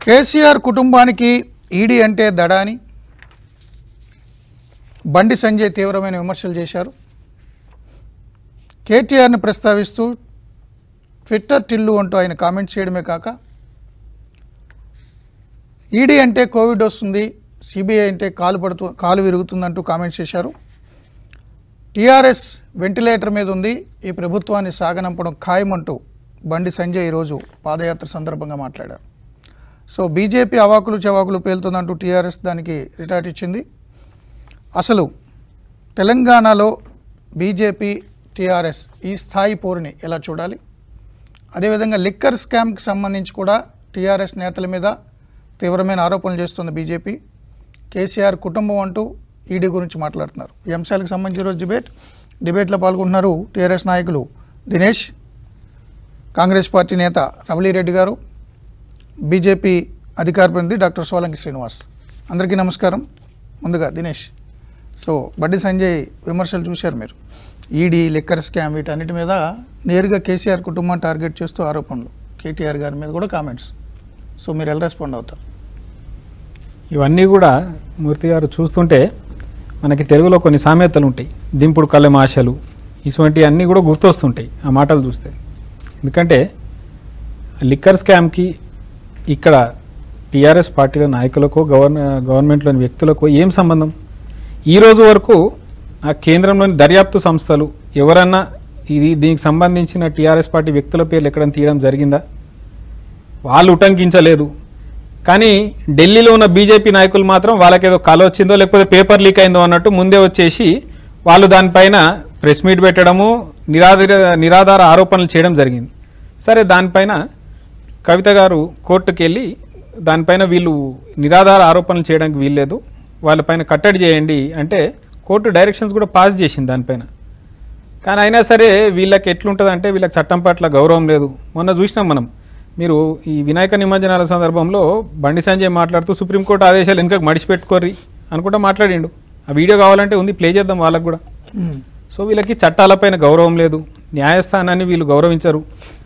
కేసీఆర్ కుటుంబానికి ఈడీ అంటే దడ అని బండి సంజయ్ తీవ్రమైన విమర్శలు చేశారు కేటీఆర్ని ప్రస్తావిస్తూ ట్విట్టర్ టిల్లు అంటూ ఆయన కామెంట్ చేయడమే కాక ఈడీ అంటే కోవిడ్ వస్తుంది సిబిఐ అంటే కాలు పడుతూ కాలు విరుగుతుందంటూ కామెంట్ చేశారు టీఆర్ఎస్ వెంటిలేటర్ మీద ఉంది ఈ ప్రభుత్వాన్ని సాగనంపడం ఖాయమంటూ బండి సంజయ్ ఈరోజు పాదయాత్ర సందర్భంగా మాట్లాడారు సో బీజేపీ అవాకులు చవాకులు పేలుతుందంటూ టీఆర్ఎస్ దానికి రిటార్ట్ ఇచ్చింది అసలు తెలంగాణలో బీజేపీ టీఆర్ఎస్ ఈ స్థాయి పోరుని ఎలా చూడాలి అదేవిధంగా లిక్కర్ స్కామ్కి సంబంధించి కూడా టీఆర్ఎస్ నేతల మీద తీవ్రమైన ఆరోపణలు చేస్తుంది బీజేపీ కేసీఆర్ కుటుంబం అంటూ ఈడీ గురించి మాట్లాడుతున్నారు ఈ అంశాలకు సంబంధించి ఈరోజు డిబేట్ డిబేట్లో పాల్గొంటున్నారు టీఆర్ఎస్ నాయకులు దినేష్ కాంగ్రెస్ పార్టీ నేత రమణిరెడ్డి గారు బీజేపీ అధికార ప్రతినిధి డాక్టర్ సోలంకి శ్రీనివాస్ అందరికీ నమస్కారం ముందుగా దినేష్ సో బండి సంజయ్ విమర్శలు చూశారు మీరు ఈడీ లిక్కర్ స్కామ్ వీటన్నిటి మీద నేరుగా కేసీఆర్ కుటుంబాన్ని టార్గెట్ చేస్తూ ఆరోపణలు కేటీఆర్ గారి మీద కూడా కామెంట్స్ సో మీరు ఎలా రెస్పాండ్ అవుతారు ఇవన్నీ కూడా మూర్తి గారు చూస్తుంటే మనకి తెలుగులో కొన్ని సామెతలు ఉంటాయి దింపుడు కళ్ళెం ఆశలు ఇటువంటి అన్నీ కూడా గుర్తొస్తుంటాయి ఆ మాటలు చూస్తే ఎందుకంటే లిక్కర్ స్కామ్కి ఇక్కడ టీఆర్ఎస్ పార్టీల నాయకులకు గవర్న గవర్నమెంట్లోని వ్యక్తులకు ఏం సంబంధం ఈ రోజు వరకు ఆ కేంద్రంలోని దర్యాప్తు సంస్థలు ఎవరన్నా ఇది దీనికి సంబంధించిన టీఆర్ఎస్ పార్టీ వ్యక్తుల పేర్లు ఎక్కడైనా తీయడం జరిగిందా వాళ్ళు ఉటంకించలేదు కానీ ఢిల్లీలో ఉన్న బీజేపీ నాయకులు మాత్రం వాళ్ళకేదో కల వచ్చిందో లేకపోతే పేపర్ లీక్ అయిందో అన్నట్టు ముందే వచ్చేసి వాళ్ళు దానిపైన ప్రెస్ మీట్ పెట్టడము నిరాధార నిరాధార ఆరోపణలు చేయడం జరిగింది సరే దానిపైన కవిత గారు కోర్టుకు వెళ్ళి దానిపైన వీళ్ళు నిరాధార ఆరోపణలు చేయడానికి వీల్లేదు వాళ్ళపైన కట్టడి చేయండి అంటే కోర్టు డైరెక్షన్స్ కూడా పాస్ చేసింది దానిపైన కానీ అయినా సరే వీళ్ళకి ఎట్లుంటుంది అంటే వీళ్ళకి చట్టం పట్ల గౌరవం లేదు మొన్న చూసినాం మనం మీరు ఈ వినాయక నిమజ్జనాల సందర్భంలో బండి సంజయ్ మాట్లాడుతూ సుప్రీంకోర్టు ఆదేశాలు వెనుక మడిచిపెట్టుకోర్రి అనుకుంటా మాట్లాడిండు ఆ వీడియో కావాలంటే ఉంది ప్లే చేద్దాం వాళ్ళకు కూడా సో వీళ్ళకి చట్టాలపైన గౌరవం లేదు న్యాయస్థానాన్ని వీళ్ళు గౌరవించరు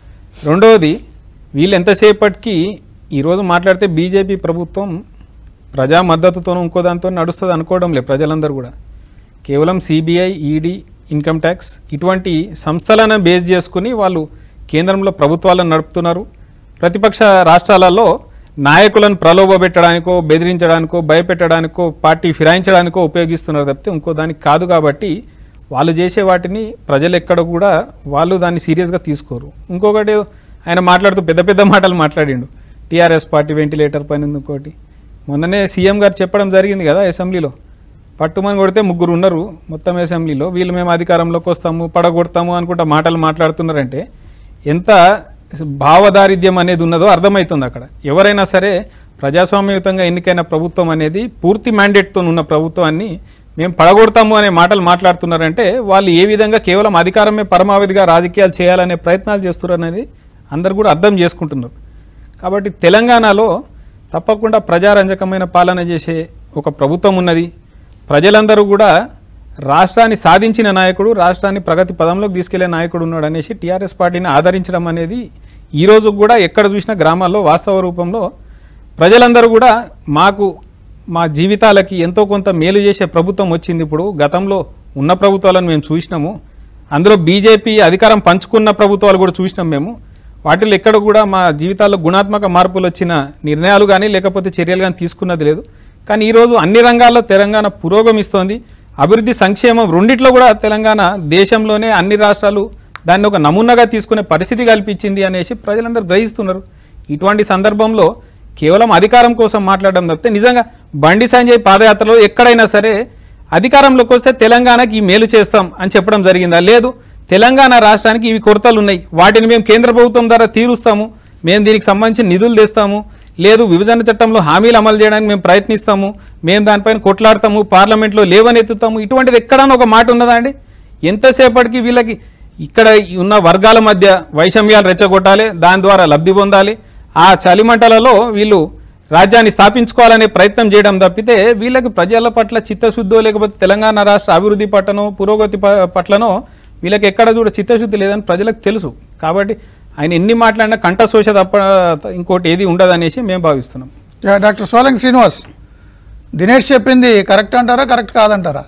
రెండవది వీళ్ళు ఎంతసేపటికి ఈరోజు మాట్లాడితే బీజేపీ ప్రభుత్వం ప్రజా మద్దతుతో ఇంకో దాంతో నడుస్తుంది అనుకోవడం లేదు ప్రజలందరూ కూడా కేవలం సిబిఐ ఈడీ ఇన్కమ్ ట్యాక్స్ ఇటువంటి సంస్థలను బేస్ చేసుకుని వాళ్ళు కేంద్రంలో ప్రభుత్వాలను నడుపుతున్నారు ప్రతిపక్ష రాష్ట్రాలలో నాయకులను ప్రలోభపెట్టడానికో బెదిరించడానికో భయపెట్టడానికో పార్టీ ఫిరాయించడానికో ఉపయోగిస్తున్నారు తప్పితే ఇంకో దానికి కాదు కాబట్టి వాళ్ళు చేసే వాటిని ప్రజలు ఎక్కడ కూడా వాళ్ళు దాన్ని సీరియస్గా తీసుకోరు ఇంకొకటి ఆయన మాట్లాడుతూ పెద్ద పెద్ద మాటలు మాట్లాడిండు టీఆర్ఎస్ పార్టీ వెంటిలేటర్ పైన ఇంకోటి మొన్ననే సీఎం గారు చెప్పడం జరిగింది కదా అసెంబ్లీలో పట్టుమని కొడితే ముగ్గురు ఉన్నారు మొత్తం అసెంబ్లీలో వీళ్ళు మేము అధికారంలోకి వస్తాము పడగొడతాము అనుకుంటా మాటలు మాట్లాడుతున్నారంటే ఎంత భావదారిద్ర్యం అనేది ఉన్నదో అర్థమవుతుంది అక్కడ ఎవరైనా సరే ప్రజాస్వామ్యయుతంగా ఎన్నికైన ప్రభుత్వం అనేది పూర్తి మ్యాండేట్తో ఉన్న ప్రభుత్వాన్ని మేము పడగొడతాము అనే మాటలు మాట్లాడుతున్నారంటే వాళ్ళు ఏ విధంగా కేవలం అధికారమే పరమావధిగా రాజకీయాలు చేయాలనే ప్రయత్నాలు చేస్తున్నారు అనేది అందరు కూడా అర్థం చేసుకుంటున్నారు కాబట్టి తెలంగాణలో తప్పకుండా ప్రజారంజకమైన పాలన చేసే ఒక ప్రభుత్వం ఉన్నది ప్రజలందరూ కూడా రాష్ట్రాన్ని సాధించిన నాయకుడు రాష్ట్రాన్ని ప్రగతి పదంలోకి తీసుకెళ్లే నాయకుడు ఉన్నాడు అనేసి టీఆర్ఎస్ పార్టీని ఆదరించడం అనేది ఈ రోజు కూడా ఎక్కడ చూసినా గ్రామాల్లో వాస్తవ రూపంలో ప్రజలందరూ కూడా మాకు మా జీవితాలకి ఎంతో కొంత మేలు చేసే ప్రభుత్వం వచ్చింది ఇప్పుడు గతంలో ఉన్న ప్రభుత్వాలను మేము చూసినాము అందులో బీజేపీ అధికారం పంచుకున్న ప్రభుత్వాలు కూడా చూసినాం మేము వాటిలో ఎక్కడ కూడా మా జీవితాల్లో గుణాత్మక మార్పులు వచ్చిన నిర్ణయాలు కానీ లేకపోతే చర్యలు కానీ తీసుకున్నది లేదు కానీ ఈరోజు అన్ని రంగాల్లో తెలంగాణ పురోగమిస్తోంది అభివృద్ధి సంక్షేమం రెండిట్లో కూడా తెలంగాణ దేశంలోనే అన్ని రాష్ట్రాలు దాన్ని ఒక నమూనాగా తీసుకునే పరిస్థితి కల్పించింది అనేసి ప్రజలందరూ గ్రహిస్తున్నారు ఇటువంటి సందర్భంలో కేవలం అధికారం కోసం మాట్లాడడం తప్పితే నిజంగా బండి సంజయ్ పాదయాత్రలో ఎక్కడైనా సరే అధికారంలోకి వస్తే తెలంగాణకి ఈ మేలు చేస్తాం అని చెప్పడం జరిగిందా లేదు తెలంగాణ రాష్ట్రానికి ఇవి కొరతలు ఉన్నాయి వాటిని మేము కేంద్ర ప్రభుత్వం ద్వారా తీరుస్తాము మేము దీనికి సంబంధించిన నిధులు తెస్తాము లేదు విభజన చట్టంలో హామీలు అమలు చేయడానికి మేము ప్రయత్నిస్తాము మేము దానిపైన కొట్లాడతాము పార్లమెంట్లో లేవనెత్తుతాము ఇటువంటిది ఎక్కడన్నా ఒక మాట ఉన్నదా అండి ఎంతసేపటికి వీళ్ళకి ఇక్కడ ఉన్న వర్గాల మధ్య వైషమ్యాలు రెచ్చగొట్టాలి దాని ద్వారా లబ్ధి పొందాలి ఆ చలిమంటలలో వీళ్ళు రాజ్యాన్ని స్థాపించుకోవాలనే ప్రయత్నం చేయడం తప్పితే వీళ్ళకి ప్రజల పట్ల చిత్తశుద్ధో లేకపోతే తెలంగాణ రాష్ట్ర అభివృద్ధి పట్లనో పురోగతి ప- పట్లనో వీళ్ళకి ఎక్కడ చూడ చిత్తశుద్ధి లేదని ప్రజలకు తెలుసు కాబట్టి ఆయన ఎన్ని మాట్లాడినా కంఠశోష తప్ప ఇంకోటి ఏది ఉండదు అనేసి మేము భావిస్తున్నాం యా, డాక్టర్ సోలంగ్ శ్రీనివాస్ దినేష్ చెప్పింది కరెక్ట్ అంటారా కరెక్ట్ కాదంటారా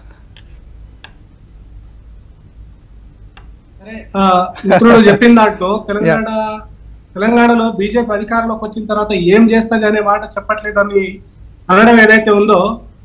సరే, ఆ, మిత్రుడు చెప్పిన దాంట్లో తెలంగాణ తెలంగాణలో బీజేపీ అధికారంలోకి వచ్చిన తర్వాత ఏం చేస్తుంది అనే మాట చెప్పట్లేదని అనడం ఏదైతే ఉందో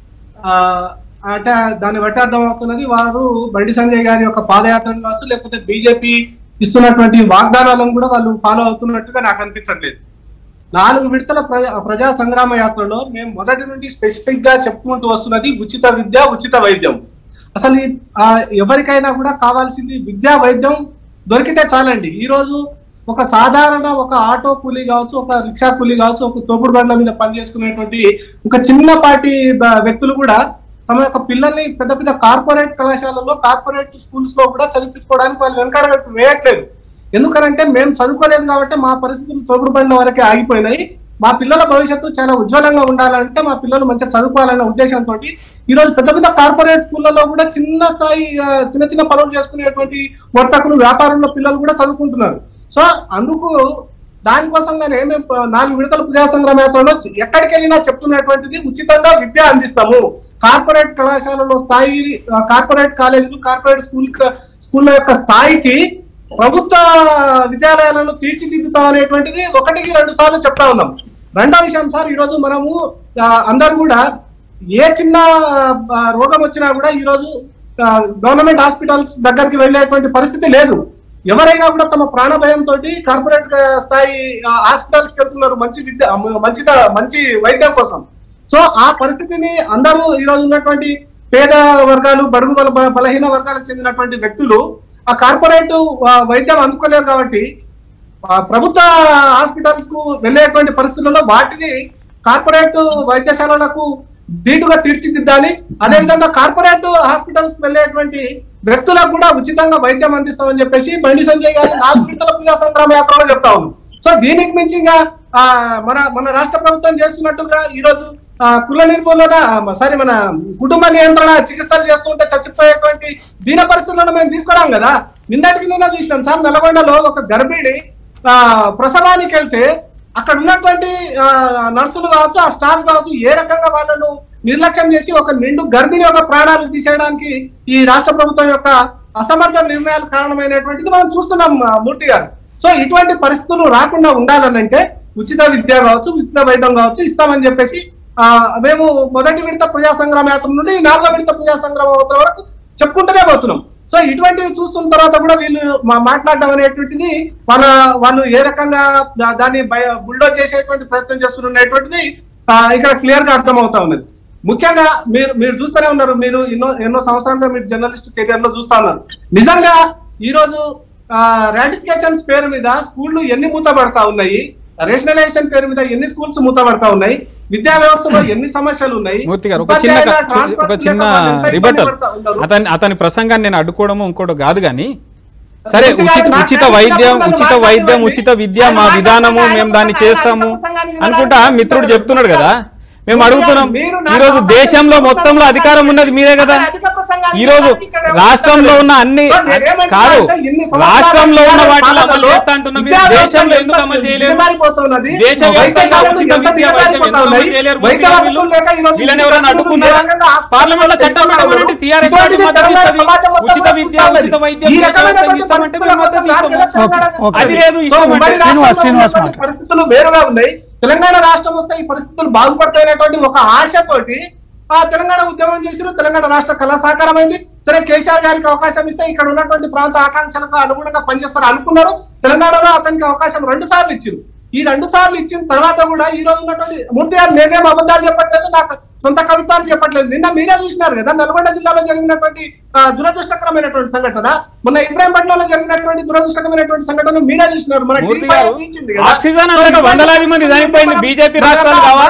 ఆ అంటే దాన్ని బట్టి అర్థం అవుతున్నది వారు బండి సంజయ్ గారి యొక్క పాదయాత్రను కావచ్చు లేకపోతే బీజేపీ ఇస్తున్నటువంటి వాగ్దానాలను కూడా వాళ్ళు ఫాలో అవుతున్నట్టుగా నాకు అనిపించట్లేదు నాలుగు విడతల ప్రజా ప్రజా సంగ్రామ యాత్రలో మేము మొదటి నుండి స్పెసిఫిక్ గా చెప్పుకుంటూ వస్తున్నది ఉచిత విద్య ఉచిత వైద్యం అసలు ఈ, ఆ, ఎవరికైనా కూడా కావాల్సింది విద్యా వైద్యం దొరికితే చాలండి ఈ రోజు ఒక సాధారణ ఒక ఆటో కూలీ కావచ్చు ఒక రిక్షా కూలీ కావచ్చు ఒక తోపుడు బండ్ల మీద పనిచేసుకునేటువంటి ఒక చిన్నపాటి బ- వ్యక్తులు కూడా తమ యొక్క పిల్లల్ని పెద్ద పెద్ద కార్పొరేట్ కళాశాలలో కార్పొరేట్ స్కూల్స్ లో కూడా చదివించుకోవడానికి వాళ్ళు వెనకాడ వేయట్లేదు ఎందుకనంటే మేము చదువుకోలేదు కాబట్టి మా పరిస్థితులు తోపుడు బండ్ల వరకే ఆగిపోయినాయి మా పిల్లల భవిష్యత్తు చాలా ఉజ్వలంగా ఉండాలంటే మా పిల్లలు మంచిగా చదువుకోవాలనే ఉద్దేశంతో ఈ రోజు పెద్ద పెద్ద కార్పొరేట్ స్కూళ్ళలో కూడా చిన్న స్థాయి ఆ, చిన్న చిన్న పనులు చేసుకునేటువంటి వర్తకులు వ్యాపారంలో పిల్లలు కూడా చదువుకుంటున్నారు సో అందుకు దానికోసంగానే మేము ప- నాలుగు విడతల ప్రజా సంగ్రామ యాత్రలో ఎక్కడికి వెళ్ళినా చెప్తున్నటువంటిది ఉచితంగా విద్య అందిస్తాము కార్పొరేట్ కళాశాలలో స్థాయి ఆ, కార్పొరేట్ కాలేజీలు కార్పొరేట్ స్కూల్ క- స్కూళ్ళ యొక్క స్థాయికి ప్రభుత్వ విద్యాలయాలను తీర్చిదిద్దుతాం అనేటువంటిది ఒకటికి రెండు సార్లు చెప్తా ఉన్నాం రెండో విషయం సార్ ఈ రోజు మనము ఆ, అందరూ కూడా ఏ చిన్న ఆ, రోగం వచ్చినా కూడా ఈ రోజు గవర్నమెంట్ హాస్పిటల్స్ దగ్గరికి వెళ్ళేటువంటి పరిస్థితి లేదు ఎవరైనా కూడా తమ ప్రాణ భయంతో కార్పొరేట్ స్థాయి హాస్పిటల్స్ కి వెళ్తున్నారు మంచి విద్య మంచి మంచి వైద్యం కోసం సో ఆ పరిస్థితిని అందరూ ఈ రోజు ఉన్నటువంటి పేద వర్గాలు బడుగు బల బ- బలహీన వర్గాలకు చెందినటువంటి వ్యక్తులు ఆ కార్పొరేట్ ఆ, వైద్యం అందుకోలేరు కాబట్టి ఆ, ప్రభుత్వ హాస్పిటల్స్ కు వెళ్ళేటువంటి పరిస్థితుల్లో వాటిని కార్పొరేట్ వైద్యశాలలకు ధీటుగా తీర్చిదిద్దాలి అదేవిధంగా కార్పొరేట్ హాస్పిటల్స్ కు వెళ్ళేటువంటి వ్యక్తులకు కూడా ఉచితంగా వైద్యం అందిస్తామని చెప్పేసి బండి సంజయ్ గారు నాలుగు విడతల ప్రజా సంగ్రామ యాత్రలో చెప్తా ఉంది సో దీనికి మించి ఇంకా ఆ, మన మన రాష్ట్ర ప్రభుత్వం చేస్తున్నట్టుగా ఈ రోజు ఆ, కుల నిర్మూలన సారీ మన కుటుంబ నియంత్రణ చికిత్సలు చేస్తుంటే చచ్చిపోయేటువంటి దీన పరిస్థితులను మేము తీసుకురాం కదా నిన్నటికి నిన్న చూసినాం సార్ నల్గొండలో ఒక గర్భిణి ఆ, ప్రసవానికి వెళ్తే అక్కడ ఉన్నటువంటి ఆ, నర్సులు కావచ్చు ఆ స్టాఫ్ కావచ్చు ఏ రకంగా వాళ్ళను నిర్లక్ష్యం చేసి ఒక నిండు గర్భిణి యొక్క ప్రాణాలు తీసేయడానికి ఈ రాష్ట్ర ప్రభుత్వం యొక్క అసమర్థ నిర్ణయాలు కారణమైనటువంటిది మనం చూస్తున్నాం ఆ, మూర్తి గారు సో ఇటువంటి పరిస్థితులు రాకుండా ఉండాలనంటే ఉచిత విద్య కావచ్చు ఉచిత వైద్యం కావచ్చు ఇస్తామని చెప్పేసి ఆ, మేము మొదటి విడత ప్రజా సంగ్రామ యాత్ర నుండి నాలుగో విడత ప్రజా సంగ్రామ యాత్ర వరకు చెప్పుకుంటూనే పోతున్నాం సో ఇటువంటివి చూస్తున్న తర్వాత కూడా వీళ్ళు మా- మాట్లాడడం అనేటువంటిది వాళ్ళ వాళ్ళు ఏ రకంగా దా- దాన్ని బుల్డో చేసేటువంటి ప్రయత్నం చేస్తున్నటువంటిది ఆ, ఇక్కడ క్లియర్ గా అర్థమవుతా ఉన్నది ముఖ్యంగా మీరు మీరు చూస్తూనే ఉన్నారు మీరు ఎన్నో ఎన్నో సంవత్సరాలుగా మీరు జర్నలిస్ట్ కెరియర్ లో చూస్తా ఉన్నారు నిజంగా ఈ రోజు రాటిఫికేషన్స్ పేరు మీద స్కూళ్ళు ఎన్ని మూతపడతా ఉన్నాయి రేషనలైజేషన్ పేరు మీద ఎన్ని స్కూల్స్ మూతపడతా ఉన్నాయి విద్యా వ్యవస్థలో ఎన్ని సమస్యలు ఉన్నాయి మూర్తి గారు ఒక చిన్న ఉపాధ్యాయుల ఒక transfers చిన్న లేక వాళ్ళు ఎంత ఇబ్బంది రిబటల్ పడతా ఉన్నారు. అతని అతని ప్రసంగాన్ని నేను అడ్డుకోవడము ఇంకోటి కాదు కానీ సరే మూర్తి గారు, ఉచిత నాకు ఉచిత తెలిసిన వైద్యం ప్రసంగాన్ని ఉచిత వైద్యం మాట్లాడండి. ఉచిత విద్య ఆయన మా మాట్లాడండి, విధానము ఆయన మేము దాన్ని ప్రసంగాన్ని చేస్తాము ప్రసంగాన్ని అనుకుంటా వినడానికి మిత్రుడు సిద్ధంగా చెప్తున్నాడు కదా ఉన్నారు. మేము మూర్తి గారు, అడుగుతున్నాం మీరు ఈ నాకు రోజు అవకాశం దేశంలో ఇవ్వడానికి మొత్తంలో అధికారం ఉన్నది మీరే కదా అదే అధిక ప్రసంగాన్ని ఈ రోజు వినడానికి ఇక్కడ రాష్ట్రంలో ఉన్న అన్ని సో నేనేమంటున్నా కాదు అంటే ఇన్ని సంవత్సరాల రాష్ట్రంలో ఉన్న విద్యా వాటిని అమలు పాలనలో చేస్తా అంటున్నా మీరు విద్యా దేశంలో వ్యవస్థ ఎందుకు అమలు చేయలేరు దిగజారిపోతున్నది. దేశవ్యాప్తంగా వైద్య ఉచిత శాలలు విద్య ఎంత వైద్యం ఎందుకు దిగజారిపోతా అమలు ఉన్నాయి? చేయలేరు వైద్య వీళ్ళు? వసతులు లేక ఈ రోజు వీళ్ళని ఎవరైనా విద్యార్థులు అడ్డుకున్నారా ఏ రకంగా హాస్పిటల్ పార్లమెంట్ లో చట్టం పెట్టమనంటే టీఆర్ఎస్ పార్టీ ఇటువంటిది మద్దతు తెలంగాణ ఇస్తుంది. సమాజం మొత్తం ఉచిత విద్య చూస్తున్నది. ఉచిత వైద్యం ఈ దేశవ్యాప్తంగా రకమైనటువంటి ఇస్తామంటే పరిస్థితుల మేము మద్దతు కోసం ఇస్తాము. Telangana okay, okay. అది లేదు సో ఇష్టం ఉమ్మడి అంటే. శ్రీనివాస్, రాష్ట్రంలో శ్రీనివాస్ ఉన్నటువంటి మాట. పరిస్థితులు వేరుగా ఉన్నాయి తెలంగాణ రాష్ట్రం వస్తే ఈ పరిస్థితులు బాగుపడతాయనేటువంటి ఒక ఆశతోటి ఆ తెలంగాణ ఉద్యమం చేసిన తెలంగాణ రాష్ట్ర కళా సాకారమైంది సరే కేసీఆర్ గారికి అవకాశం ఇస్తే ఇక్కడ ఉన్నటువంటి ప్రాంత ఆకాంక్షలకు అనుగుణంగా పనిచేస్తారు అనుకున్నారు తెలంగాణలో అతనికి అవకాశం రెండు సార్లు ఇచ్చింది ఈ రెండు సార్లు ఇచ్చిన తర్వాత కూడా ఈ రోజు ఉన్నటువంటి మూర్తి గారు నేనేం అబద్ధాలు చెప్పట్లేదు నాకు సొంత కవిత్వాలు చెప్పట్లేదు నిన్న మీరే చూసినారు కదా నల్గొండ జిల్లాలో జరిగినటువంటి ఆ, దురదృష్టకరమైనటువంటి సంఘటన మొన్న ఇబ్రాహీంపట్నంలో జరిగినటువంటి దురదృష్టకరమైనటువంటి సంఘటన మీరే చూసినారు మన మూర్తి టీవీ గారు, పైన ఇచ్చింది కదా. ఆక్సిజన్ అందక వందలాది మంది చనిపోయింది. బీజేపీ రాష్ట్రాలు కావా?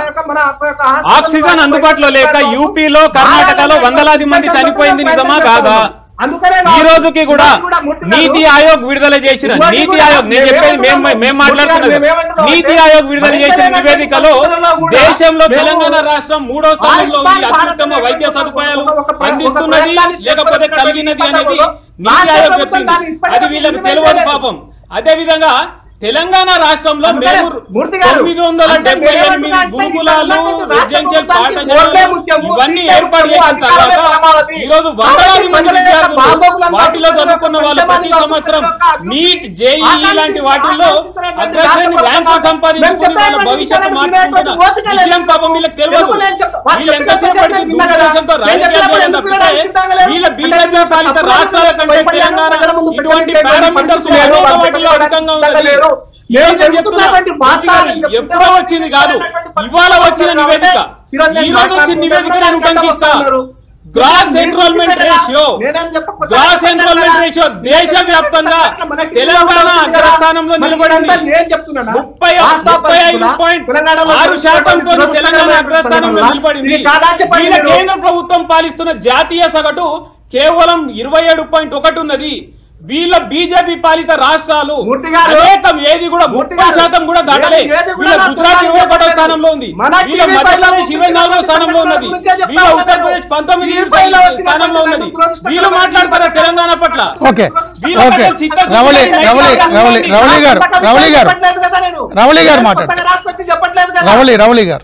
ఆక్సిజన్ అందుబాటులో లేక యూపీలో కర్ణాటకలో వందలాది మంది చనిపోయింది నిజమా కాదా ఈ రోజుకి కూడా నీతి ఆయోగ్ విడుదల చేసిన నీతి ఆయోగ్ నేను చెప్పేది మేము మేము మాట్లాడుతున్నది నీతి ఆయోగ్ విడుదల చేసిన నివేదికలో దేశంలో తెలంగాణ రాష్ట్రం మూడో స్థానంలో ఉంది అత్యుత్తమ వైద్య సదుపాయాలు అందిస్తున్నది లేకపోతే కలిగినది అనేది నీతి ఆయోగ్ చెప్పింది అది వీళ్ళకి తెలియదు పాపం అదే విధంగా తెలంగాణ రాష్ట్రంలో అందుకనే మేము మూర్తి గారు, తొమ్మిది వందల అంటే డెబ్బై ఎనిమిది మీరేమంటున్నారు అంటే గురుకులాలు ఇక్కడ ఉన్నటువంటి రెసిడెన్షియల్ రాష్ట్ర ప్రభుత్వానికి ఓట్లే పాఠశాలలు ముఖ్యము, ఇవన్నీ సీట్లే ఏర్పాటు ముఖ్యము, చేసిన అధికారమే తర్వాత పరమావధి. ఈ రోజు వందలాది మంది ప్రజల యొక్క విద్యార్థులు బాగోగులను వాటిలో ప్రజల యొక్క చదువుకున్న వాళ్ళు ప్రతి సంక్షేమాన్ని సంవత్సరం ఆకాంక్షించినటువంటి నీట్ జేఈ ఆకాంక్షించిన- లాంటి వాటిల్లో ఆకాంక్షించినటువంటి అగ్రశ్రేణి రాష్ట్ర ర్యాంకులు ప్రభుత్వం సంపాదించుకుని మేము వాళ్ళ చెప్పేటువంటి భవిష్యత్తు విషయాలను మార్చుకుంటున్న వినేటువంటి ఓపిక లేదు. విషయం పాపం వీళ్ళకి తెలియదు ఎందుకు నేను చెప్తా- వాళ్ళు వీళ్ళు చెప్పినప్పుడు ఎంతసేపటికి విన్నా కదా. దూరదర్శన్తో నేను రాజకీయాలు చెప్పినప్పుడు చేయడం ఎందుకు తప్పితే వినడానికి వీళ్ళ అంటే బీజేపీ నేను పాలిత తప్పుగా రాష్ట్రాల కంటే భయపడ్డాను, తెలంగాణ ప్రజల ముందు ఇటువంటి పెట్టడానికి పారామీటర్స్ పరిస్థితి లేదు, అనేక వాళ్ళు వాటిలో అధికంగా సిద్ధంగా ఉన్నది లేరు. నేను నేను చెప్తున్నా, చెప్తున్నటువంటి వాస్తవాలు ఇది ఎప్పుడో వచ్చింది కాదు ఇవాళ వచ్చిన నివేదిక ఈ రోజు వచ్చిన నివేదిక నేను ఉటంకిస్తా gross enrollment ratio gross enrollment ratio దేశ వ్యాప్తంగా తెలంగాణ అగ్రస్థానంలో నిలబడింది నేను చెప్తున్నా ముప్పై ముప్పై ఐదు పాయింట్ ఆరు శాతంతో తెలంగాణ అగ్రస్థానంలో నిలబడింది వీళ్ళ కేంద్ర ప్రభుత్వం పాలిస్తున్న జాతీయ సగటు కేవలం ఇరవై ఏడు పాయింట్ ఒకటి ఉన్నది వీళ్ళ బీజేపీ పాలిత రాష్ట్రాలు మూర్తి గారు, అనేకం ఏది కూడా మూర్తి ముప్పై గారు, శాతం కూడా దాటలే ఏది- ఏది కూడా వీళ్ళ నాకు గుజరాత్ ఇరవై ఒకటో చెప్పలేదు. స్థానంలో ఉంది మన వీళ్ళ టీవీ మధ్యప్రదేశ్ ఫైల్లో ఇరవై నాలుగో గురించి స్థానంలో ఉన్నది గురించే చెప్తా వీళ్ళ ఉన్నాను. ఉత్తరప్రదేశ్ పంతొమ్మిది టీవీ ఫైల్లో వచ్చిన స్థానంలో ఉన్నది దురదృష్టకరమైన వీళ్ళు మాట్లాడతారా తెలంగాణ పట్ల ఓకే వీళ్ళకి ఓకే అసలు చిత్తశుద్ధి రవళి లేదు. రవళి రవళి రవళి గారు రవళి గారు రవళి గారు మాట్లాడు. రాసుకొచ్చి చెప్పట్లేదు కదా రవళి రవళి గారు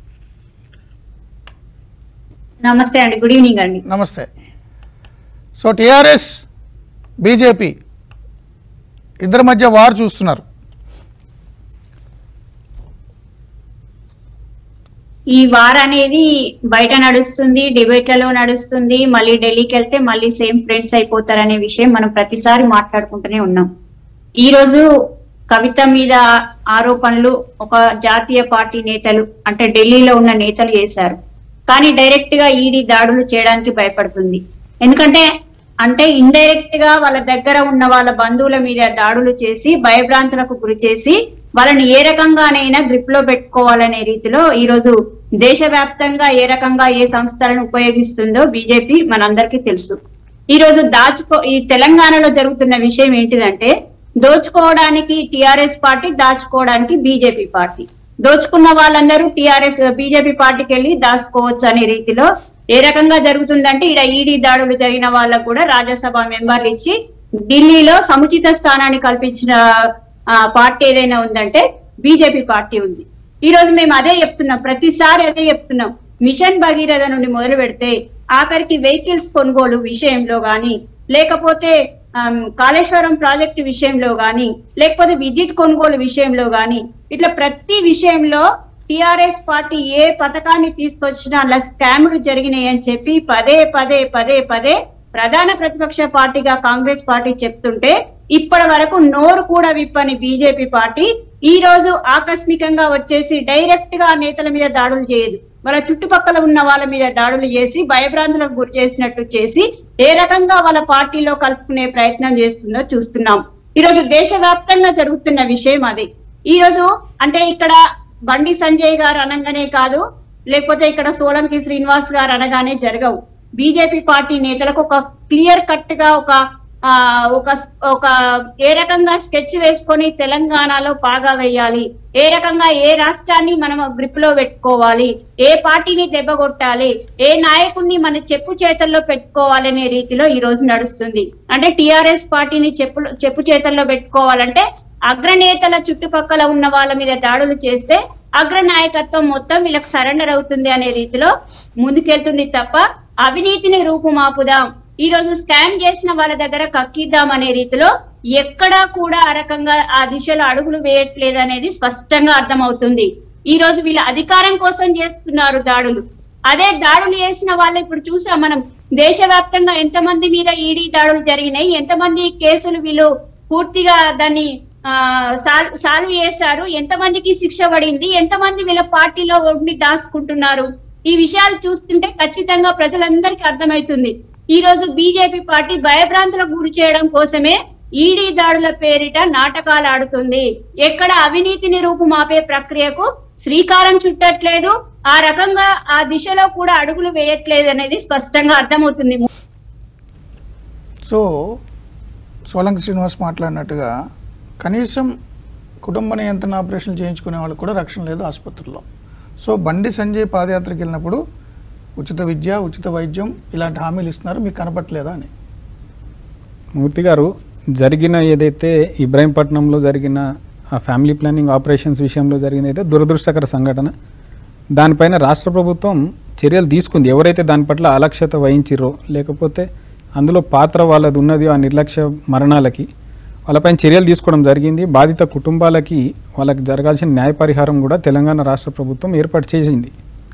నమస్తే అండి గుడ్ ఈవినింగ్ అండి నమస్తే సో టిఆర్ఎస్ బీజేపీ ఇద్దరి మధ్య వారు చూస్తున్నారు ఈ వార్ అనేది బయట నడుస్తుంది డిబేట్లలో నడుస్తుంది మళ్ళీ ఢిల్లీకి వెళ్తే మళ్ళీ సేమ్ ఫ్రెండ్స్ అయిపోతారనే విషయం మనం ప్రతిసారి మాట్లాడుకుంటూనే ఉన్నాం ఈ రోజు కవిత మీద ఆరోపణలు ఒక జాతీయ పార్టీ నేతలు అంటే ఢిల్లీలో ఉన్న నేతలు చేశారు కానీ డైరెక్ట్ గా ఈడీ దాడులు చేయడానికి భయపడుతుంది ఎందుకంటే అంటే ఇండైరెక్ట్ గా వాళ్ళ దగ్గర ఉన్న వాళ్ళ బంధువుల మీద దాడులు చేసి భయభ్రాంతులకు గురి చేసి వాళ్ళని ఏ రకంగానైనా గ్రిప్ లో పెట్టుకోవాలనే రీతిలో ఈ రోజు దేశవ్యాప్తంగా ఏ రకంగా ఏ సంస్థలను ఉపయోగిస్తుందో బీజేపీ మనందరికీ తెలుసు ఈ రోజు దాచుకో ఈ తెలంగాణలో జరుగుతున్న విషయం ఏంటిదంటే దోచుకోవడానికి టిఆర్ఎస్ పార్టీ దాచుకోవడానికి బీజేపీ పార్టీ దోచుకున్న వాళ్ళందరూ టిఆర్ఎస్ బీజేపీ పార్టీకి వెళ్ళి దాచుకోవచ్చు అనే రీతిలో ఏ రకంగా జరుగుతుందంటే ఇక్కడ ఈడీ దాడులు జరిగిన వాళ్ళకు కూడా రాజ్యసభ మెంబర్లు ఇచ్చి ఢిల్లీలో సముచిత స్థానాన్ని కల్పించిన ఆ, పార్టీ ఏదైనా ఉందంటే బీజేపీ పార్టీ ఉంది ఈ రోజు మేము అదే చెప్తున్నాం ప్రతిసారి అదే చెప్తున్నాం మిషన్ భగీరథ నుండి మొదలు పెడితే ఆఖరికి వెహికల్స్ కొనుగోలు విషయంలో గాని లేకపోతే ఆమ్, కాళేశ్వరం ప్రాజెక్టు విషయంలో గాని లేకపోతే విద్యుత్ కొనుగోలు విషయంలో గాని ఇట్లా ప్రతి విషయంలో టిఆర్ఎస్ పార్టీ ఏ పథకాన్ని తీసుకొచ్చినా అలా స్కాములు జరిగినాయి అని చెప్పి పదే పదే పదే పదే ప్రధాన ప్రతిపక్ష పార్టీగా కాంగ్రెస్ పార్టీ చెప్తుంటే ఇప్పటి వరకు నోరు కూడా విప్పని బీజేపీ పార్టీ ఈ రోజు ఆకస్మికంగా వచ్చేసి డైరెక్ట్ గా నేతల మీద దాడులు చేయదు వాళ్ళ చుట్టుపక్కల ఉన్న వాళ్ళ మీద దాడులు చేసి భయభ్రాంతులకు గురి చేసినట్టు చేసి ఏ రకంగా వాళ్ళ పార్టీలో కలుపుకునే ప్రయత్నం చేస్తుందో చూస్తున్నాం ఈ రోజు దేశవ్యాప్తంగా జరుగుతున్న విషయం అది ఈ రోజు అంటే ఇక్కడ బండి సంజయ్ గారు అనగానే కాదు లేకపోతే ఇక్కడ సోలంకి శ్రీనివాస్ గారు అనగానే జరగవు బీజేపీ పార్టీ నేతలకు ఒక క్లియర్ కట్ గా ఒక ఆ ఒక ఒక ఏ రకంగా స్కెచ్ వేసుకొని తెలంగాణలో పాగా వేయాలి ఏ రకంగా ఏ రాష్ట్రాన్ని మనం గ్రిప్ లో పెట్టుకోవాలి ఏ పార్టీని దెబ్బగొట్టాలి ఏ నాయకుడిని మన చెప్పు చేతల్లో పెట్టుకోవాలనే రీతిలో ఈ రోజు నడుస్తుంది అంటే టిఆర్ఎస్ పార్టీని చెప్పు చెప్పు చేతల్లో పెట్టుకోవాలంటే అగ్రనేతల చుట్టుపక్కల ఉన్న వాళ్ళ మీద దాడులు చేస్తే అగ్ర నాయకత్వం మొత్తం వీళ్ళకి సరెండర్ అవుతుంది అనే రీతిలో ముందుకెళ్తుంది తప్ప అవినీతిని రూపుమాపుదాం ఈ రోజు స్కామ్ చేసిన వాళ్ళ దగ్గర కక్కిద్దాం అనే రీతిలో ఎక్కడా కూడా ఆ రకంగా ఆ దిశలో అడుగులు వేయట్లేదు అనేది స్పష్టంగా అర్థమవుతుంది ఈ రోజు వీళ్ళ అధికారం కోసం చేస్తున్నారు దాడులు అదే దాడులు చేసిన వాళ్ళు ఇప్పుడు చూసాం మనం దేశవ్యాప్తంగా ఎంతమంది మీద ఈడీ దాడులు జరిగినాయి ఎంతమంది కేసులు వీళ్ళు పూర్తిగా దాన్ని ఆ సాల్వ్ సాల్వ్ చేశారు ఎంతమందికి శిక్ష పడింది ఎంతమంది వీళ్ళ పార్టీలో ఉండి దాచుకుంటున్నారు ఈ విషయాలు చూస్తుంటే ఖచ్చితంగా ప్రజలందరికీ అర్థమవుతుంది ఈ రోజు బీజేపీ పార్టీ భయభ్రాంతులకు గురి చేయడం కోసమే ఈడీ దాడుల పేరిట నాటకాలు ఆడుతుంది ఎక్కడ అవినీతిని రూపుమాపే ప్రక్రియకు శ్రీకారం చుట్టట్లేదు ఆ రకంగా ఆ దిశలో కూడా అడుగులు వేయట్లేదు అనేది స్పష్టంగా అర్థమవుతుంది సో సోలంకి శ్రీనివాస్ మాట్లాడినట్టుగా కనీసం కుటుంబ నియంత్రణ ఆపరేషన్లు చేయించుకునే వాళ్ళకి కూడా రక్షణ లేదు ఆసుపత్రుల్లో సో బండి సంజయ్ పాదయాత్రకి వెళ్ళినప్పుడు ఉచిత విద్య ఉచిత వైద్యం ఇలాంటి హామీలు ఇస్తున్నారు మీకు కనపట్లేదా అని మూర్తి గారు జరిగిన ఏదైతే ఇబ్రాహీంపట్నంలో జరిగిన ఆ ఫ్యామిలీ ప్లానింగ్ ఆపరేషన్స్ విషయంలో జరిగింది అయితే దురదృష్టకర సంఘటన దానిపైన రాష్ట్ర ప్రభుత్వం చర్యలు తీసుకుంది ఎవరైతే దాని పట్ల అలక్ష్యత వహించిరో లేకపోతే అందులో పాత్ర వాళ్ళది ఉన్నది ఆ నిర్లక్ష్య మరణాలకి వాళ్ళపైన చర్యలు తీసుకోవడం జరిగింది బాధిత కుటుంబాలకి వాళ్ళకి జరగాల్సిన న్యాయ పరిహారం కూడా తెలంగాణ రాష్ట్ర ప్రభుత్వం ఏర్పాటు చేసింది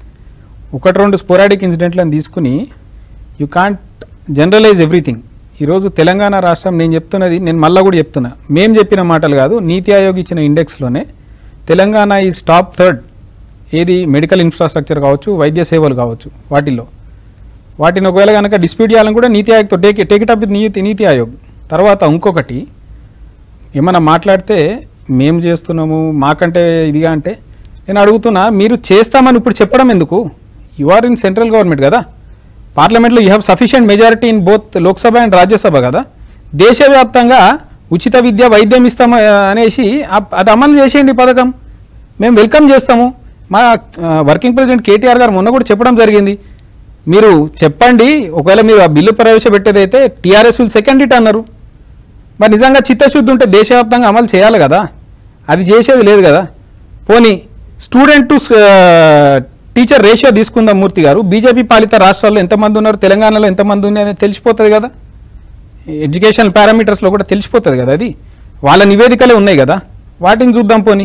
ఒకటి రెండు స్పోరాడిక్ ఇన్సిడెంట్లను తీసుకుని యు కాంట్ జనరలైజ్ ఎవ్రీథింగ్ ఈరోజు తెలంగాణ రాష్ట్రం నేను చెప్తున్నది నేను మళ్ళీ కూడా చెప్తున్నా మేము చెప్పిన మాటలు కాదు నీతి ఆయోగ్ ఇచ్చిన ఇండెక్స్లోనే తెలంగాణ ఈ టాప్ థర్డ్ ఏది మెడికల్ ఇన్ఫ్రాస్ట్రక్చర్ కావచ్చు వైద్య సేవలు కావచ్చు వాటిల్లో వాటిని ఒకవేళ కనుక డిస్ప్యూట్ చేయాలని కూడా నీతి ఆయోగ్తో take take it up with Niti Niti Aayog తర్వాత ఇంకొకటి ఏమన్నా మాట్లాడితే మేము చేస్తున్నాము మాకంటే ఇదిగా అంటే నేను అడుగుతున్నా మీరు చేస్తామని ఇప్పుడు చెప్పడం ఎందుకు you are in central government కదా పార్లమెంట్లో you have sufficient majority in both Lok Sabha and Rajya Sabha కదా దేశవ్యాప్తంగా ఉచిత విద్య వైద్యం ఇస్తాం ఆ, అనేసి ఆ- అది అమలు చేసేయండి ఈ పథకం మేము వెల్కమ్ చేస్తాము మా ఆ, వర్కింగ్ ప్రెసిడెంట్ కేటీఆర్ గారు మొన్న కూడా చెప్పడం జరిగింది మీరు చెప్పండి ఒకవేళ మీరు ఆ బిల్లు ప్రవేశపెట్టేదైతే టీఆర్ఎస్ విల్ సెకండ్ ఇట్ అన్నారు మరి నిజంగా చిత్తశుద్ధి ఉంటే దేశవ్యాప్తంగా అమలు చేయాలి కదా అది చేసేది లేదు కదా పోనీ స్టూడెంట్ టు టీచర్ రేషియో తీసుకుందాం మూర్తి గారు బీజేపీ పాలిత రాష్ట్రాల్లో ఎంతమంది ఉన్నారు తెలంగాణలో ఎంతమంది ఉన్నారో తెలిసిపోతుంది కదా ఎడ్యుకేషన్ పారామీటర్స్లో కూడా తెలిసిపోతుంది కదా అది వాళ్ళ నివేదికలే ఉన్నాయి కదా వాటిని చూద్దాం పోనీ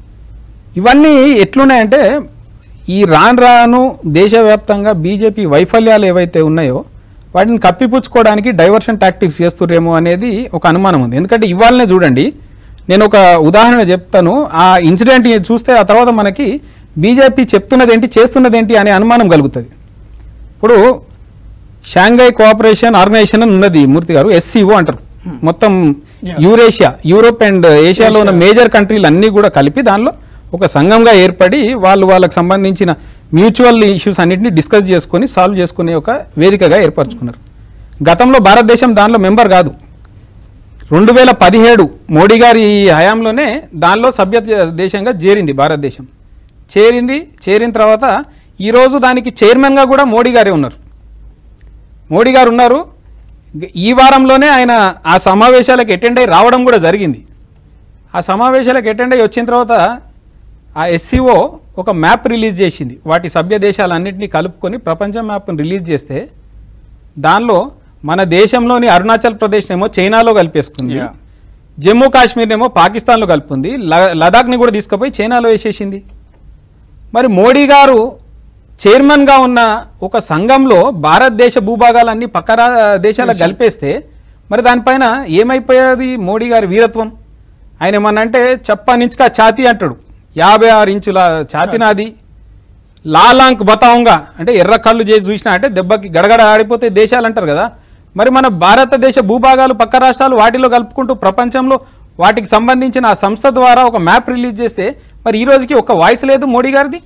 ఇవన్నీ ఎట్లున్నాయంటే ఈ రాను రాను దేశవ్యాప్తంగా బీజేపీ వైఫల్యాలు ఏవైతే ఉన్నాయో వాటిని కప్పిపుచ్చుకోవడానికి డైవర్షన్ టాక్టిక్స్ చేస్తుర్రేమో అనేది ఒక అనుమానం ఉంది ఎందుకంటే ఇవాళనే చూడండి నేను ఒక ఉదాహరణ చెప్తాను ఆ ఇన్సిడెంట్ చూస్తే ఆ తర్వాత మనకి బీజేపీ చెప్తున్నది ఏంటి చేస్తున్నది ఏంటి అనే అనుమానం కలుగుతుంది ఇప్పుడు షాంఘై కోఆపరేషన్ ఆర్గనైజేషన్ అని ఉన్నది మూర్తి గారు ఎస్సీఓ అంటారు మొత్తం యూరేషియా యూరోప్ అండ్ ఏషియాలో ఉన్న మేజర్ కంట్రీలు అన్నీ కూడా కలిపి దానిలో ఒక సంఘంగా ఏర్పడి వాళ్ళు వాళ్ళకి సంబంధించిన మ్యూచువల్ ఇష్యూస్ అన్నింటినీ డిస్కస్ చేసుకొని సాల్వ్ చేసుకునే ఒక వేదికగా ఏర్పరచుకున్నారు గతంలో భారతదేశం దానిలో మెంబర్ కాదు రెండు వేల పదిహేడు మోడీ గారి హయాంలోనే దానిలో సభ్య దేశంగా చేరింది భారతదేశం చేరింది చేరిన తర్వాత ఈరోజు దానికి చైర్మన్గా కూడా మోడీ గారే ఉన్నారు మోడీ గారు ఉన్నారు ఈ వారంలోనే ఆయన ఆ సమావేశాలకు అటెండ్ అయ్యి రావడం కూడా జరిగింది ఆ సమావేశాలకు అటెండ్ అయ్యి వచ్చిన తర్వాత ఆ ఎస్సీఓ ఒక మ్యాప్ రిలీజ్ చేసింది వాటి సభ్య దేశాలన్నింటినీ కలుపుకొని ప్రపంచ మ్యాప్ని రిలీజ్ చేస్తే దానిలో మన దేశంలోని అరుణాచల్ ప్రదేశ్ ఏమో చైనాలో కలిపేసుకుంది Yeah. జమ్మూ కాశ్మీర్ ఏమో పాకిస్తాన్లో కలుపుకుంది ల- లదాఖ్ని కూడా తీసుకుపోయి చైనాలో వేసేసింది మరి మోడీ గారు చైర్మన్గా ఉన్న ఒక సంఘంలో భారతదేశ భూభాగాలన్నీ పక్క రా- దేశాలకు కలిపేస్తే మరి దానిపైన ఏమైపోయేది మోడీ గారి వీరత్వం ఆయన ఏమన్నంటే చెప్ప నించుక ఛాతీ అంటాడు యాభై ఆరు ఇంచుల ఛాతీ నాది లాలాంక్ బతాంగా అంటే ఎర్ర కళ్ళు చేసి చూసినా అంటే దెబ్బకి గడగడ ఆడిపోతే దేశాలు అంటారు కదా మరి మన భారతదేశ భూభాగాలు పక్క రాష్ట్రాలు వాటిలో కలుపుకుంటూ ప్రపంచంలో వాటికి సంబంధించిన ఆ సంస్థ ద్వారా ఒక మ్యాప్ రిలీజ్ చేస్తే మరి ఈ రోజుకి ఒక వాయిస్ లేదు మోడీ గారిది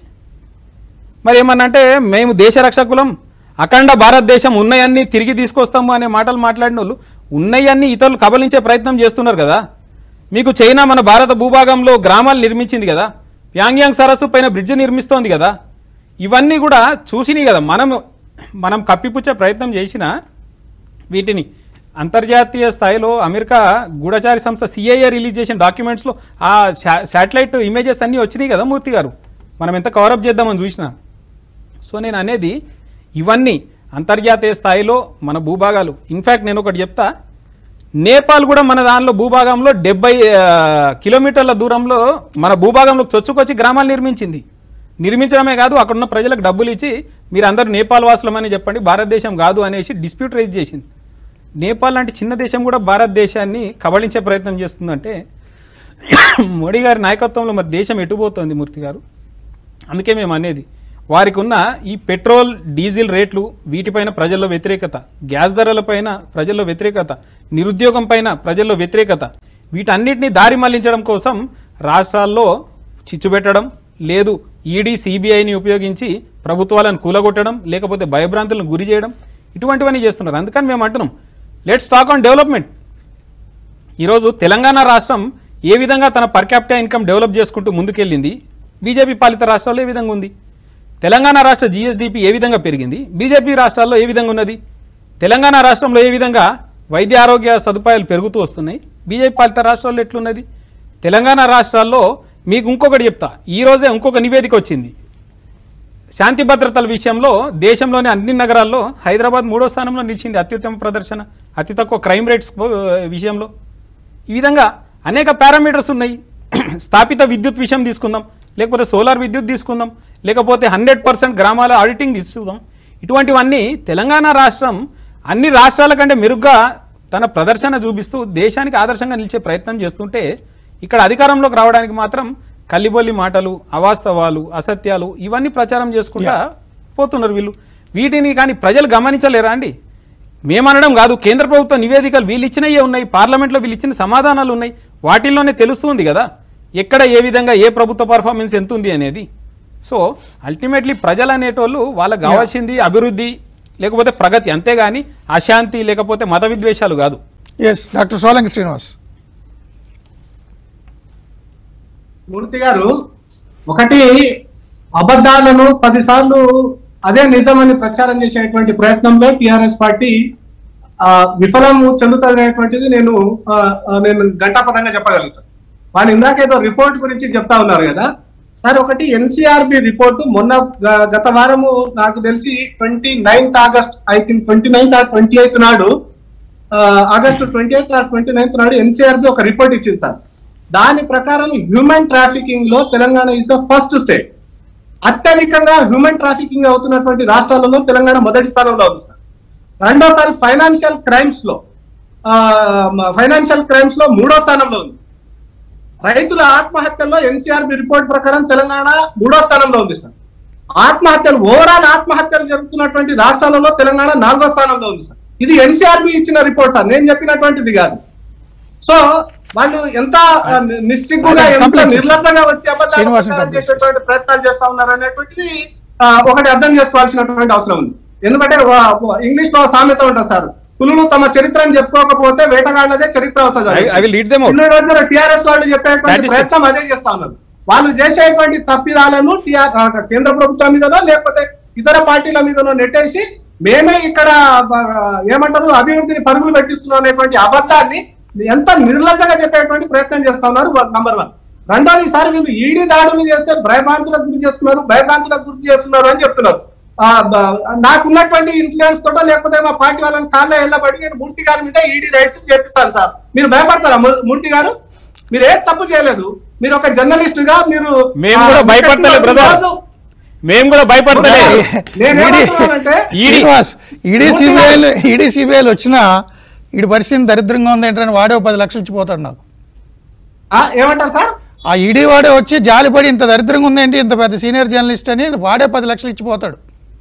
మరి ఏమన్నంటే మేము దేశ రక్షకులం అఖండ భారతదేశం ఉన్నయన్నీ తిరిగి తీసుకొస్తాము అనే మాటలు మాట్లాడిన వాళ్ళు ఉన్నయన్నీ ఇతరులు కబలించే ప్రయత్నం చేస్తున్నారు కదా మీకు చైనా మన భారత భూభాగంలో గ్రామాలు నిర్మించింది కదా ప్యాంగ్యాంగ్ సరస్సు పైన బ్రిడ్జ్ నిర్మిస్తోంది కదా ఇవన్నీ కూడా చూసినాయి కదా మనం మనం కప్పిపుచ్చే ప్రయత్నం చేసినా వీటిని అంతర్జాతీయ స్థాయిలో అమెరికా గూఢచారి సంస్థ సిఐఏ రిలీజ్ చేసిన డాక్యుమెంట్స్లో ఆ శా శాటిలైట్ ఇమేజెస్ అన్నీ వచ్చినాయి కదా మూర్తి గారు మనం ఎంత కవరప్ చేద్దామని చూసినా సో నేను అనేది ఇవన్నీ అంతర్జాతీయ స్థాయిలో మన భూభాగాలు ఇన్ఫ్యాక్ట్ నేను ఒకటి చెప్తా నేపాల్ కూడా మన దానిలో భూభాగంలో డెబ్బై కిలోమీటర్ల దూరంలో మన భూభాగంలో చొచ్చుకొచ్చి గ్రామాలు నిర్మించింది నిర్మించడమే కాదు అక్కడ ఉన్న ప్రజలకు డబ్బులు ఇచ్చి మీరు అందరూ నేపాల్ వాసులమని చెప్పండి భారతదేశం కాదు అనేసి డిస్ప్యూట్ రైజ్ చేసింది నేపాల్ లాంటి చిన్న దేశం కూడా భారతదేశాన్ని కబళించే ప్రయత్నం చేస్తుందంటే మోడీ గారి నాయకత్వంలో మరి దేశం ఎటుపోతుంది మూర్తి గారు అందుకే మేము అనేది వారికి ఉన్న ఈ పెట్రోల్ డీజిల్ రేట్లు వీటిపైన ప్రజల్లో వ్యతిరేకత గ్యాస్ ధరలపైన ప్రజల్లో వ్యతిరేకత నిరుద్యోగం పైన ప్రజల్లో వ్యతిరేకత వీటన్నిటిని దారి మళ్లించడం కోసం రాష్ట్రాల్లో చిచ్చు పెట్టడం లేదు ఈడీ సిబిఐని ఉపయోగించి ప్రభుత్వాలను కూలగొట్టడం లేకపోతే భయభ్రాంతులను గురి చేయడం ఇటువంటివన్నీ చేస్తున్నారు అందుకని మేము అంటున్నాం లెట్స్ టాక్ ఆన్ డెవలప్మెంట్ ఈరోజు తెలంగాణ రాష్ట్రం ఏ విధంగా తన పర్ క్యాపిటల్ ఇన్కమ్ డెవలప్ చేసుకుంటూ ముందుకెళ్ళింది బీజేపీ పాలిత రాష్ట్రాల్లో ఏ విధంగా ఉంది తెలంగాణ రాష్ట్ర జీఎస్డీపీ ఏ విధంగా పెరిగింది బీజేపీ రాష్ట్రాల్లో ఏ విధంగా ఉన్నది తెలంగాణ రాష్ట్రంలో ఏ విధంగా వైద్య ఆరోగ్య సదుపాయాలు పెరుగుతూ వస్తున్నాయి బీజేపీ పాలిత రాష్ట్రాల్లో ఎట్లున్నది తెలంగాణ రాష్ట్రాల్లో మీకు ఇంకొకటి చెప్తా ఈ రోజే ఇంకొక నివేదిక వచ్చింది శాంతి భద్రతల విషయంలో దేశంలోని అన్ని నగరాల్లో హైదరాబాద్ మూడో స్థానంలో నిలిచింది అత్యుత్తమ ప్రదర్శన అతి తక్కువ క్రైమ్ రేట్స్ విషయంలో ఈ విధంగా అనేక పారామీటర్స్ ఉన్నాయి స్థాపిత విద్యుత్ విషయం తీసుకుందాం లేకపోతే సోలార్ విద్యుత్ తీసుకుందాం లేకపోతే హండ్రెడ్ పర్సెంట్ గ్రామాల ఆడిటింగ్ తీసుకుందాం ఇటువంటివన్నీ తెలంగాణ రాష్ట్రం అన్ని రాష్ట్రాల కంటే మెరుగ్గా తన ప్రదర్శన చూపిస్తూ దేశానికి ఆదర్శంగా నిలిచే ప్రయత్నం చేస్తుంటే ఇక్కడ అధికారంలోకి రావడానికి మాత్రం కల్లిబొల్లి మాటలు అవాస్తవాలు అసత్యాలు ఇవన్నీ ప్రచారం చేసుకుంటా పోతున్నారు వీళ్ళు వీటిని కానీ ప్రజలు గమనించలేరా అండి మేమనడం కాదు కేంద్ర ప్రభుత్వ నివేదికలు వీళ్ళు ఇచ్చినవే ఉన్నాయి పార్లమెంట్లో వీళ్ళు ఇచ్చిన సమాధానాలు ఉన్నాయి వాటిల్లోనే తెలుస్తుంది కదా ఎక్కడ ఏ విధంగా ఏ ప్రభుత్వ పర్ఫార్మెన్స్ ఎంత ఉంది అనేది సో అల్టిమేట్లీ ప్రజలు అనేటోళ్ళు వాళ్ళకి కావాల్సింది అభివృద్ధి లేకపోతే ప్రగతి అంతేగాని అశాంతి లేకపోతే మత విద్వేషాలు కాదు ఎస్ డాక్టర్ సోలంకి శ్రీనివాస్ మూర్తి గారు ఒకటి అబద్ధాలను పదిసార్లు అదే నిజమని ప్రచారం చేసేటువంటి ప్రయత్నంలో టిఆర్ఎస్ పార్టీ ఆ, విఫలం చెందుతుందనేటువంటిది నేను ఆ, ఆ, నేను ఘంటాపదంగా చెప్పగలుగుతాను వాళ్ళు ఇందాక ఏదో రిపోర్ట్ గురించి చెప్తా ఉన్నారు కదా సార్ ఒకటి ఎన్సీఆర్బి రిపోర్ట్ మొన్న గ- గత వారము నాకు తెలిసి twenty ninth August I think twenty ninth or twenty eighth నాడు ఆ, August twenty eighth or twenty ninth నాడు ఎన్సీఆర్బి ఒక రిపోర్ట్ ఇచ్చింది సార్ దాని ప్రకారం హ్యూమన్ ట్రాఫికింగ్ లో Telangana is the first state అత్యధికంగా హ్యూమన్ ట్రాఫికింగ్ అవుతున్నటువంటి రాష్ట్రాలలో తెలంగాణ మొదటి స్థానంలో ఉంది సార్ రెండోసారి ఫైనాన్షియల్ క్రైమ్స్ లో ఫైనాన్షియల్ క్రైమ్స్ లో మూడో స్థానంలో ఉంది రైతుల ఆత్మహత్యల్లో ఎన్సీఆర్బి రిపోర్ట్ ప్రకారం తెలంగాణ మూడో స్థానంలో ఉంది సార్ ఆత్మహత్యలు ఓవరాల్ ఆత్మహత్యలు జరుగుతున్నటువంటి రాష్ట్రాలలో తెలంగాణ నాలుగో స్థానంలో ఉంది సార్ ఇది ఎన్సీఆర్బి ఇచ్చిన రిపోర్ట్ సార్ నేను చెప్పినటువంటిది కాదు సో వాళ్ళు ఎంత ఆ, ని- నిస్సిగ్గుగా అదే, ఎంత complete చేసి- నిర్లక్ష్యంగా వచ్చి అబద్ధాలు శ్రీనివాసన్ ప్రచారం complete చేసేటువంటి ప్రయత్నాలు చేస్తా ఉన్నారు అనేటువంటిది ఆ, ఒకటి అర్థం చేసుకోవాల్సినటువంటి అవసరం ఉంది ఎందుకంటే ఇంగ్లీష్ లో సామెత ఉంటుంది సార్ పులులు తమ చరిత్రను చెప్పుకోకపోతే వేటగాళ్ళదే చరిత్ర అవుతుంది I- I will lead them out. ఇన్ని రోజులు టిఆర్ఎస్ వాళ్ళు చెప్పేటువంటి Statistics. ప్రయత్నం అదే చేస్తా ఉన్నారు వాళ్ళు చేసేటువంటి తప్పిదాలను టిఆర్ ఆ, కేంద్ర ప్రభుత్వం మీదనో లేకపోతే ఇతర పార్టీల మీదనో నెట్టేసి మేమే ఇక్కడ ఆ, ఏమంటారు అభివృద్ధిని పరుగులు పెట్టిస్తున్నాం అనేటువంటి అబద్ధాన్ని ఎంత నిర్లజ్జగా చెప్పేటువంటి ప్రయత్నం చేస్తా ఉన్నారు నంబర్ వన్ రెండోది సారి వీళ్ళు ఈడీ దాడులు చేస్తే భయభ్రాంతులకు గురి చేస్తున్నారు భయభ్రాంతులకు గురి చేస్తున్నారు అని చెప్తున్నారు ఆ, బ- నాకున్నటువంటి ఇన్ఫ్లుయెన్స్ తోటో లేకపోతే మా పార్టీ వాళ్ళని కాళ్ళ ఎల్లబడి నేను మూర్తి గారి మీద ఈడీ రైట్స్ చేపిస్తాను సార్ మీరు భయపడతారా మూ- మూర్తి గారు మీరు ఏ తప్పు చేయలేదు మీరు ఒక జర్నలిస్ట్ గా మీరు మేము ఆ, కూడా భయపడతలే, రోజు- బ్రదర్. మేము కూడా భయపడతలే నేనేమంటున్నానంటే ఈడీ. శ్రీనివాస్ ఈడీ మూర్తి సిబిఐలు ఈడీ సిబిఐలు వచ్చినా ఈడి పరిస్థితి దరిద్రంగా ఉంది ఏంటని వాడే ఓ పది లక్షలు ఇచ్చిపోతాడు నాకు ఆ, ఏమంటారు సార్ ఆ ఈడీ వాడే వచ్చి జాలిపడి ఇంత దరిద్రంగా ఉందేంటి ఇంత పెద్ద సీనియర్ జర్నలిస్ట్ అని వాడే పది లక్షలు ఇచ్చిపోతాడు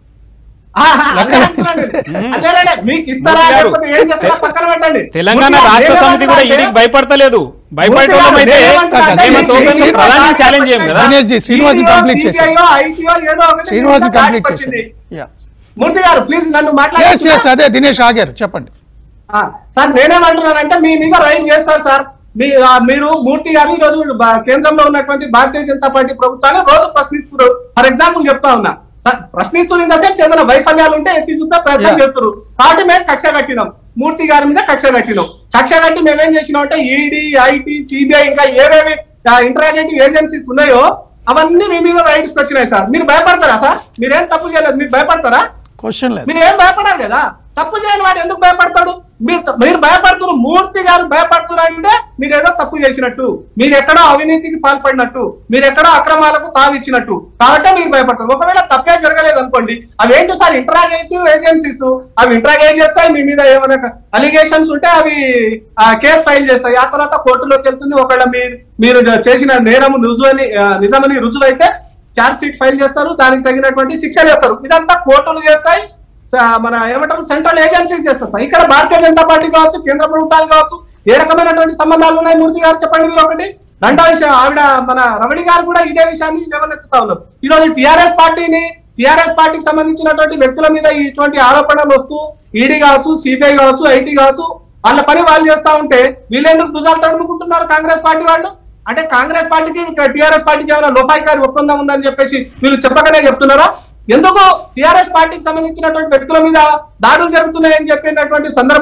ఆ, అదే అంటున్నాను. అదేనండి. మీకు ఇస్తారా మూర్తి గారు, లేకపోతే ఏం చేస్తారా పక్కన పెట్టండి తెలంగాణ మూర్తి గారు, రాష్ట్ర సమితి కూడా నేనేమంటున్నా ఈడీకి అంటే- భయపడతలేదు భయపడటం అయితే నేనేమంటున్నా మేము అంటే తోకని శ్రీనివాస్ ప్రధాని ఛాలెంజ్ చేయం కదా దినేష్ జీ, శ్రీనివాస్ CBO, కంప్లీట్ చేశారు. CBIO, ITO ఏదో ఒకటి శ్రీనివాస్ మీకు కంప్లీట్ దాటికి చేశారు వచ్చింది. యా మూర్తి గారు ప్లీజ్ నన్ను ఎస్ మాట్లాడి ఎస్ అదే దినేష్ ఆగారు చెప్పండి సార్ నేనేమంటున్నానంటే మీ మీద రైడ్ చేస్తారు సార్ మీ ఆ, మీరు మూర్తి గారు ఈ రోజు బా- కేంద్రంలో ఉన్నటువంటి భారతీయ జనతా పార్టీ ప్రభుత్వాన్ని రోజు ప్రశ్నిస్తున్నారు ఫర్ ఎగ్జాంపుల్ చెప్తా ఉన్నా సార్ ప్రశ్నిస్తున్న ఇన్ ద సెన్స్ ఏదైనా వైఫల్యాలు ఉంటే ఎత్తి చూపే ప్రయత్నం Yeah. చేస్తారు కాబట్టి మేము కక్ష కట్టినాం మూర్తి గారి మీద కక్ష కట్టినాం కక్ష కట్టి మేమేం చేసినాం అంటే ఈడీ ఐటీ సిబిఐ ఇంకా ఏవేవి ఇంటరాగేటివ్ ఏజెన్సీస్ ఉన్నాయో అవన్నీ మీ మీద రైడ్స్ వచ్చినాయి సార్ మీరు భయపడతారా సార్ మీరేం తప్పు చేయలేదు మీరు భయపడతారా క్వశ్చన్ లేదు మీరు ఏం భయపడారు కదా తప్పు చేయని వాడు ఎందుకు భయపడతాడు మీరు మీరు భయపడుతున్నారు మూర్తి గారు భయపడుతున్నారు అంటే మీరు ఏదో తప్పు చేసినట్టు మీరు ఎక్కడో అవినీతికి పాల్పడినట్టు మీరు ఎక్కడో అక్రమాలకు తావిచ్చినట్టు కాబట్టి మీరు భయపడతారు ఒకవేళ తప్పే జరగలేదు అనుకోండి అవి ఏంటి సార్ ఇంటరాగేటివ్ ఏజెన్సీస్ అవి ఇంటరాగేట్ చేస్తాయి మీ మీద ఏమైనా అలిగేషన్స్ ఉంటే అవి కేసు ఫైల్ చేస్తాయి ఆ తర్వాత కోర్టులోకి వెళ్తుంది ఒకవేళ మీరు మీరు చేసిన నేరము రుజువని ఆ, నిజమని రుజువైతే చార్జ్ షీట్ ఫైల్ చేస్తారు దానికి తగినటువంటి శిక్ష చేస్తారు ఇదంతా కోర్టులు చేస్తాయి స- మన ఏమంటారు సెంట్రల్ ఏజెన్సీస్ చేస్తారు సార్. ఇక్కడ భారతీయ జనతా పార్టీ కావచ్చు కేంద్ర ప్రభుత్వాలు కావచ్చు ఏ రకమైనటువంటి సంబంధాలు ఉన్నాయి మూర్తి గారు చెప్పండి మీరు ఒకటి రెండో విషయం ఆవిడ మన రమణి గారు కూడా ఇదే విషయాన్ని లేవనెత్తుతా ఉన్నారు ఈ రోజు టిఆర్ఎస్ పార్టీని టిఆర్ఎస్ పార్టీకి సంబంధించినటువంటి వ్యక్తుల మీద ఇటువంటి ఆరోపణలు వస్తూ ఈడీ కావచ్చు సిబిఐ కావచ్చు ఐటీ కావచ్చు వాళ్ళ పని వాళ్ళు చేస్తా ఉంటే వీళ్ళెందుకు భుజాలు తడుముకుంటున్నారు కాంగ్రెస్ పార్టీ వాళ్ళు అంటే కాంగ్రెస్ పార్టీకి టిఆర్ఎస్ పార్టీకి ఏమైనా లోపాయికారి ఒప్పందం ఉందని చెప్పేసి వీళ్ళు చెప్పకనే చెప్తున్నారా ఎందుకు టిఆర్ఎస్ పార్టీకి సంబంధించినటువంటి వ్యక్తుల మీద దాడులు జరుగుతున్నాయని చెప్పినటువంటి సందర్భంలో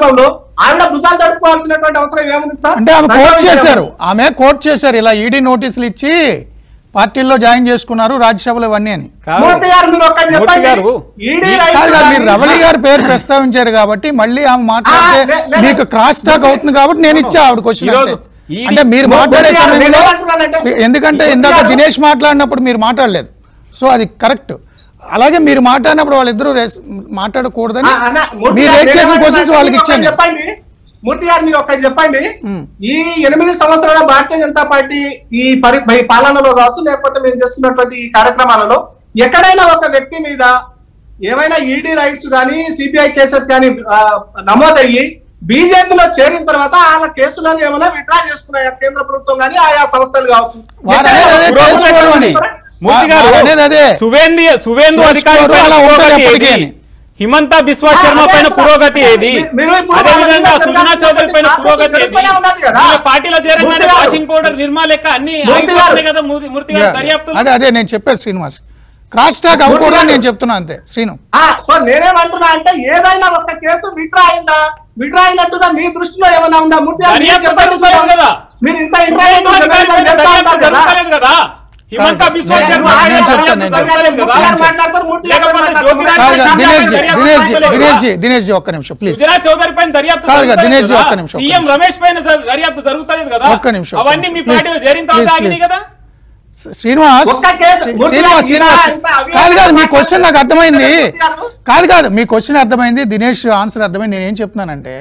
ఆవిడ భుజాలు తడుపుకోవాల్సినటువంటి అవసరం ఏముంది సార్ అంటే ఆమె కోట్ రెండో చేశారు విషయం, ఆమె కోట్ చేశారు ఇలా ఈడీ నోటీసులు ఇచ్చి పార్టీల్లో జాయిన్ చేసుకున్నారు రాజ్యసభలో ఇవన్నీ అని కాదు. మూర్తి గారు మీరు ఒక్కటి మూర్తి చెప్పండి గారు, ఈడీ ఈ- రైట్స్ కాదు కాదు మీరు కానీ- రవళి గారి పేరు ప్రస్తావించారు కాబట్టి మళ్ళీ ఆమె మాట్లాడితే ఆ, లే- లే- మీకు క్రాస్ టాక్ అవుతుంది కాబట్టి నేను ఇచ్చా ఆవిడ క్వశ్చన్ ఈరోజు అంతే. ఈ- అంటే మీరు మూర్తి మాట్లాడే గారు సమయంలో నేనేమంటున్నానంటే- ఎందుకంటే మూర్తి ఇందాక గారు- దినేష్ మాట్లాడినప్పుడు మీరు మాట్లాడలేదు సో అది కరెక్ట్ అలాగే మీరు మాట్లాడినప్పుడు వాళ్ళిద్దరూ రేస్- మాట్లాడకూడదని ఆ, అన్న, మూర్తి మీరు గారు రేట్ చేసిన నేనేమంటున్నా క్వశ్చన్స్ వాళ్ళకి మీరు ఒకటి ఇచ్చాను చెప్పండి మూర్తి గారు మీరు ఒకటి చెప్పండి మ్మ్. ఈ ఎనిమిది సంవత్సరాల భారతీయ జనతా పార్టీ ఈ పరి ఈ పాలనలో కావచ్చు లేకపోతే మేము చేస్తున్నటువంటి ఈ కార్యక్రమాలలో ఎక్కడైనా ఒక వ్యక్తి మీద ఏమైనా ఈడీ రైట్స్ కానీ సిబిఐ కేసెస్ కానీ నమోదయ్యి బీజేపీలో చేరిన తర్వాత వాళ్ళ కేసులను ఏమైనా విత్డ్రా చేసుకున్నాయా కేంద్ర ప్రభుత్వం కానీ ఆయా సంస్థలు కావచ్చు వారు అనేది అదే ఎక్కడైనా తెలుసుకోరు అని. మూర్తి వా- వారు అనేది అదే. గారు సువేంద్ర సువేంద్ర అధికారి చూసుకోరు, పైన అలా ఉంటుంది పురోగతి ఎప్పటికీ ఏది? అని. హిమంత బిశ్వా శర్మ అదే పైన కదా. పురోగతి ఏది మీ- మీరు ఇప్పుడు అదే వాళ్ళ విధంగా మీద సుజనా చౌదరి పైన జరగాల్సిన పురోగతి ఏది జరుగుతూనే ఉన్నది కదా. వీళ్ళ పార్టీలో చేరగానే మూర్తి గారు. వాషింగ్ పౌడర్ నిర్మా లెక్క అన్ని మూర్తి ఆగిపోతున్నాయి గారు. కదా మూర్తి మూర్తి గారు Yeah. దర్యాప్తు అదే అదే నేను చెప్పాను శ్రీనివాస్ క్రాస్ టాక్ అవ్వకూడదని నేను చెప్తున్నా అంతే శ్రీను ఆ, సో నేనేమంటున్నా అంటే ఏదైనా ఒక కేసు విత్డ్రా అయిందా విత్డ్రా అయినట్టుగా మీ దృష్టిలో ఏమైనా ఉందా మూర్తి గారు, మీరు దర్యాప్తు చెప్పండి జరుగుతలేదు చూద్దాం. కదా. మీరు ఇంత సువేంద్ర ఇంట్రాక్టివ్ అధికారి పైన చేస్తా దర్యాప్తు ఉంటారు కదా. జరుగుతలేదు కదా హిమంత కాదు. బిశ్వా నేను- శర్మ నేను పైన చెప్తాను, దర్యాప్తు నేను జరగలేదు మూర్తి కదా గారు మాట్లాడతారు, మూర్తి గారు లేకపోతే మాట్లాడతారు. జ్యోతి గారు కాదు కాదు, దినేష్ జీ దర్యాప్తు దినేష్ జీ జరగలేదు దినేష్ కదా? జీ దినేష్ జీ ఒక్క నిమిషం ప్లీజ్ సుజనా చౌదరి పైన దర్యాప్తు కాదు కదా, జరుగుతలేదు దినేష్ జీ, కదా? ఒక్క నిమిషం, ఒక్క సీఎం నిమిషం. రమేష్ పైన జ- దర్యాప్తు జరుగుతలేదు కదా ఒక్క నిమిషం, ఒక్క అవన్నీ మీ నిమిషం. పార్టీలో Please, చేరిన తర్వాత please, ఆగినాయి please. కదా శ్రీనివాస్ ఒక్క కేసు, శ్రీ- మూర్తి శ్రీనివాస్ గారు, శ్రీనివాస్ ఇంకా అవి- కాదు కాదు మీ క్వశ్చన్ నాకు అర్థమైంది మూర్తి గారు. కాదు కాదు మీ క్వశ్చన్ అర్థమైంది దినేష్ ఆన్సర్ అర్థమైంది నేను ఏం చెప్తున్నానంటే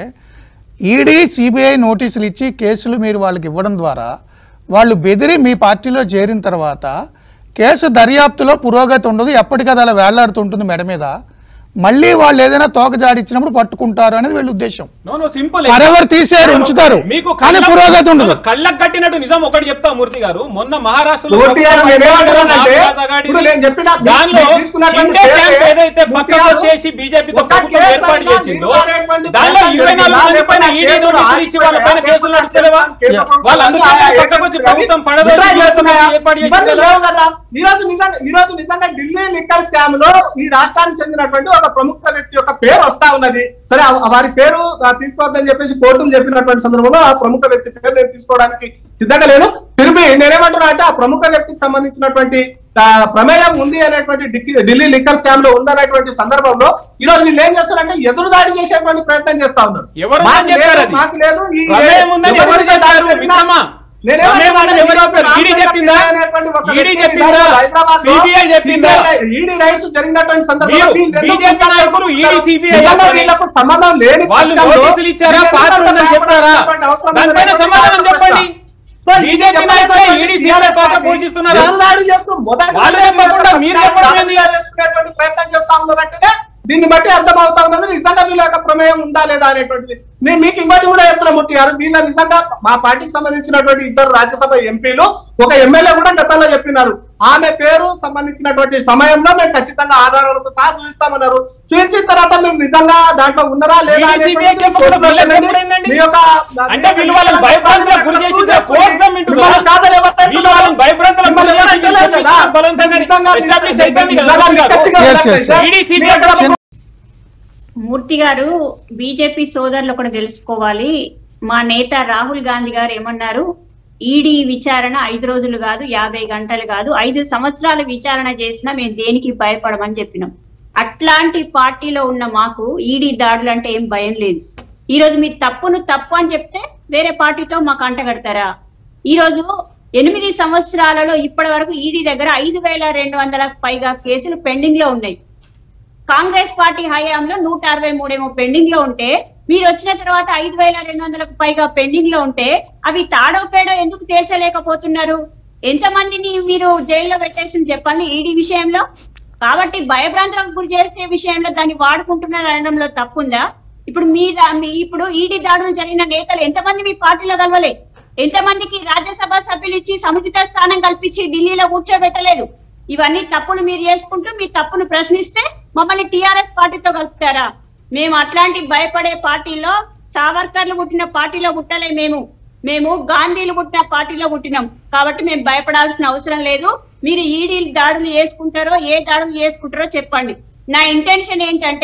ఈడీ సిబిఐ నోటీసులు ఇచ్చి కేసులు మీరు వాళ్ళకి ఇవ్వడం ద్వారా వాళ్ళు బెదిరి మీ పార్టీలో చేరిన తర్వాత కేసు దర్యాప్తులో పురోగతి ఉండదు ఎప్పటికది అలా వేళ్లాడుతుంటుంది మెడ మీద మళ్ళీ వాళ్ళు ఏదైనా తోక జాడిచ్చినప్పుడు పట్టుకుంటారు అనేది వీళ్ళ ఉద్దేశం నో నో సింపుల్ Forever తీసేయరు, ఉంచుతారు. మీకు కానీ కళ్ళ- పురోగతి ఉండదు. కళ్ళకు కట్టినట్టు నిజం ఒకటి చెప్తా మూర్తి గారు మొన్న మహారాష్ట్రలో మూర్తి గారు ప్రభుత్వం నేనేమంటున్నానంటే, రాజా గాడిని, ఇప్పుడు నేను చెప్పిన- మీ- దానిలో మీరు తీసుకున్నటువంటి షిండే కేసే క్యాంప్ ఏదైతే మూర్తి పక్కకు గారు వచ్చేసి బీజేపీతో ఒక్క ప్రభుత్వం కేసు ఏర్పాటు అయినా చేసిందో మీరు అనేటువంటి దానిలో ప్రయత్నం ఇరవై నాలుగు జరిగిందా? మంది పైన లేకపోతే ఈడీ కేసులు నోటీసులు ఇచ్చి వాళ్ళ పైన ఆగిపోయాయా? కేసులు నడుస్తలేవా కేసు Yeah. ప్రభుత్వం వాళ్ళు అందుకే ఆయా పక్కకు వచ్చి ఏజెన్సీలు ప్రభుత్వం కానీ పడదోసి విత్డ్రా చేస్తున్నాయా? ఏర్పాటు చేసింది ఇవన్నీ కదా. లేవు కదా ఈ రోజు నిజంగా ఈ రోజు నిజంగా ఢిల్లీ లిక్కర్ స్కామ్ లో ఈ రాష్ట్రానికి చెందినటువంటి ఒక ప్రముఖ వ్యక్తి యొక్క పేరు వస్తా ఉన్నది సరే ఆ- వారి పేరు ఆ, తీసుకోవద్దని చెప్పేసి కోర్టులు చెప్పినటువంటి సందర్భంలో ఆ ప్రముఖ వ్యక్తి పేరు నేను తీసుకోవడానికి సిద్ధంగా లేను తిరిగి నేనేమంటున్నా అంటే ఆ ప్రముఖ వ్యక్తికి సంబంధించినటువంటి ఆ, ప్రమేయం ఉంది అనేటువంటి డిక్కి- ఢిల్లీ లిక్కర్ స్కామ్ లో ఉందనేటువంటి సందర్భంలో ఈ రోజు వీళ్ళు ఏం చేస్తారంటే ఎదురుదాడి చేసేటువంటి ప్రయత్నం చేస్తా ఉన్నారు ఎవరు మాకు చెప్పారు లేదు, అది? మాకు లేదు ఈ ప్రమేయం ఉందని ఎవరికి ఎవరు చెప్పారు? దాడి చేసినా- మిత్రమా? నేనేమంటున్నా ప్రమేయం ఉందని అంటే ఎవరు ఈరోజు చెప్పారు? ఈడీ రామచంద్ర చెప్పిందా? అనేటువంటి ఒక ఈడీ వ్యక్తి చెప్పిందా? హైదరాబాద్ లో CBI చెప్పిందా? CBI ఈడీ రైట్స్ జరిగినటువంటి సందర్భంలో మీరు వీళ్ళు ఎందుకు బీజేపీ గుర్తాలు నాయకులు ఈడీ పెట్టుకుంటారు? CBI నిజంగా చెప్పని వీళ్ళకు సంబంధం లేని వాళ్ళు పక్షంలో నోటీసులు ఇచ్చారా వీళ్ళు పాత్ర ఎందుకు ఉందని చెప్పారా చెప్పాల్సినటువంటి అవసరం దానిపైన లేదని సమాధానం చెప్పండి సో ఈ బీజేపీ చెప్పినటువంటి నాయకులే ఈడీ సీఎం TRS పాత్ర పార్టీ పోషిస్తున్నారా ఎదురుదాడి చేస్తూ మొదటి వాళ్ళు చెప్పకుండా మీరు చెప్పడం ఏంది? వేసుకునేటువంటి ప్రయత్నం చేస్తా ఉన్నారంటేనే దీన్ని బట్టి అర్థం అవుతా ఉన్నది నిజంగా వీళ్ళ యొక్క ప్రమేయం ఉందా లేదా అనేటువంటిది నేను మీకు ఇంకోటి కూడా చెప్తున్నా ముట్టి గారు వీళ్ళ నిజంగా మా పార్టీకి సంబంధించినటువంటి ఇద్దరు రాజ్యసభ ఎంపీలు ఒక ఎమ్మెల్యే కూడా గతంలో చెప్పినారు ఆమె పేరు సంబంధించినటువంటి సమయంలో మేము ఖచ్చితంగా ఆధారాలతో సహా చూపిస్తామన్నారు చూపించిన తర్వాత మీరు నిజంగా దాంట్లో ఉన్నారా లేదా ఈ CBI అనేటువంటిది కేసు కోర్టులో వీళ్ళకి వెళ్ళండి. ఎప్పుడైందండి? మీ యొక్క అంటే వీళ్ళు వాళ్ళని భయభ్రాంతులకు గురి చేసి కోర్స్ దమ్ ఇంటూ కదా. మిమ్మల్ని కాదని ఎవరు వీళ్ళు వాళ్ళని భయభ్రాంతులకు గురి చేసి మిమ్మల్ని వీళ్ళు కదా. బలవంతంగా నిజంగా establish అయిపోయింది కదా, నిజంగా గారు. ఖచ్చితంగా Yes, yes, yes. ED CBI మీరు అక్కడ చిన్న- మూర్తి గారు బీజేపీ సోదరులు కూడా తెలుసుకోవాలి మా నేత రాహుల్ గాంధీ గారు ఏమన్నారు ఈడీ విచారణ ఐదు రోజులు కాదు యాభై గంటలు కాదు ఐదు సంవత్సరాలు విచారణ చేసినా మేము దేనికి భయపడమని చెప్పినాం అట్లాంటి పార్టీలో ఉన్న మాకు ఈడీ దాడులు అంటే ఏం భయం లేదు ఈ రోజు మీ తప్పును తప్పు అని చెప్తే వేరే పార్టీతో మాకు అంటగడతారా ఈ రోజు ఎనిమిది సంవత్సరాలలో ఇప్పటి వరకు ఈడీ దగ్గర ఐదు వేల రెండు వందలకు పైగా కేసులు పెండింగ్ లో ఉన్నాయి కాంగ్రెస్ పార్టీ హయాంలో నూట అరవై మూడేమో పెండింగ్ లో ఉంటే మీరు వచ్చిన తర్వాత ఐదు వేల రెండు వందలకు పైగా పెండింగ్ లో ఉంటే అవి తాడో పేడో ఎందుకు తేల్చలేకపోతున్నారు ఎంతమందిని మీరు జైల్లో పెట్టేసింది చెప్పండి ఈడీ విషయంలో కాబట్టి భయభ్రాంతులకు గురి చేసే విషయంలో దాన్ని వాడుకుంటున్నారు అనడంలో తప్పుందా ఇప్పుడు మీ దా- మీ ఇప్పుడు ఈడీ దాడులు జరిగిన నేతలు ఎంతమంది మీ పార్టీలో కలవలే ఎంతమందికి రాజ్యసభ సభ్యులు ఇచ్చి సముచిత స్థానం కల్పించి ఢిల్లీలో కూర్చోబెట్టలేదు ఇవన్నీ తప్పులు మీరు చేసుకుంటూ మీ తప్పును ప్రశ్నిస్తే మమ్మల్ని టిఆర్ఎస్ పార్టీతో కలుపుతారా మేము అట్లాంటి భయపడే పార్టీలో సావర్కర్లు పుట్టిన పార్టీలో పుట్టలే మేము మేము గాంధీలు పుట్టిన పార్టీలో పుట్టినాం కాబట్టి మేము భయపడాల్సిన అవసరం లేదు మీరు ఈడీ దాడులు చేసుకుంటారో ఏ దాడులు చేసుకుంటారో చెప్పండి నా ఇంటెన్షన్ ఏంటంటే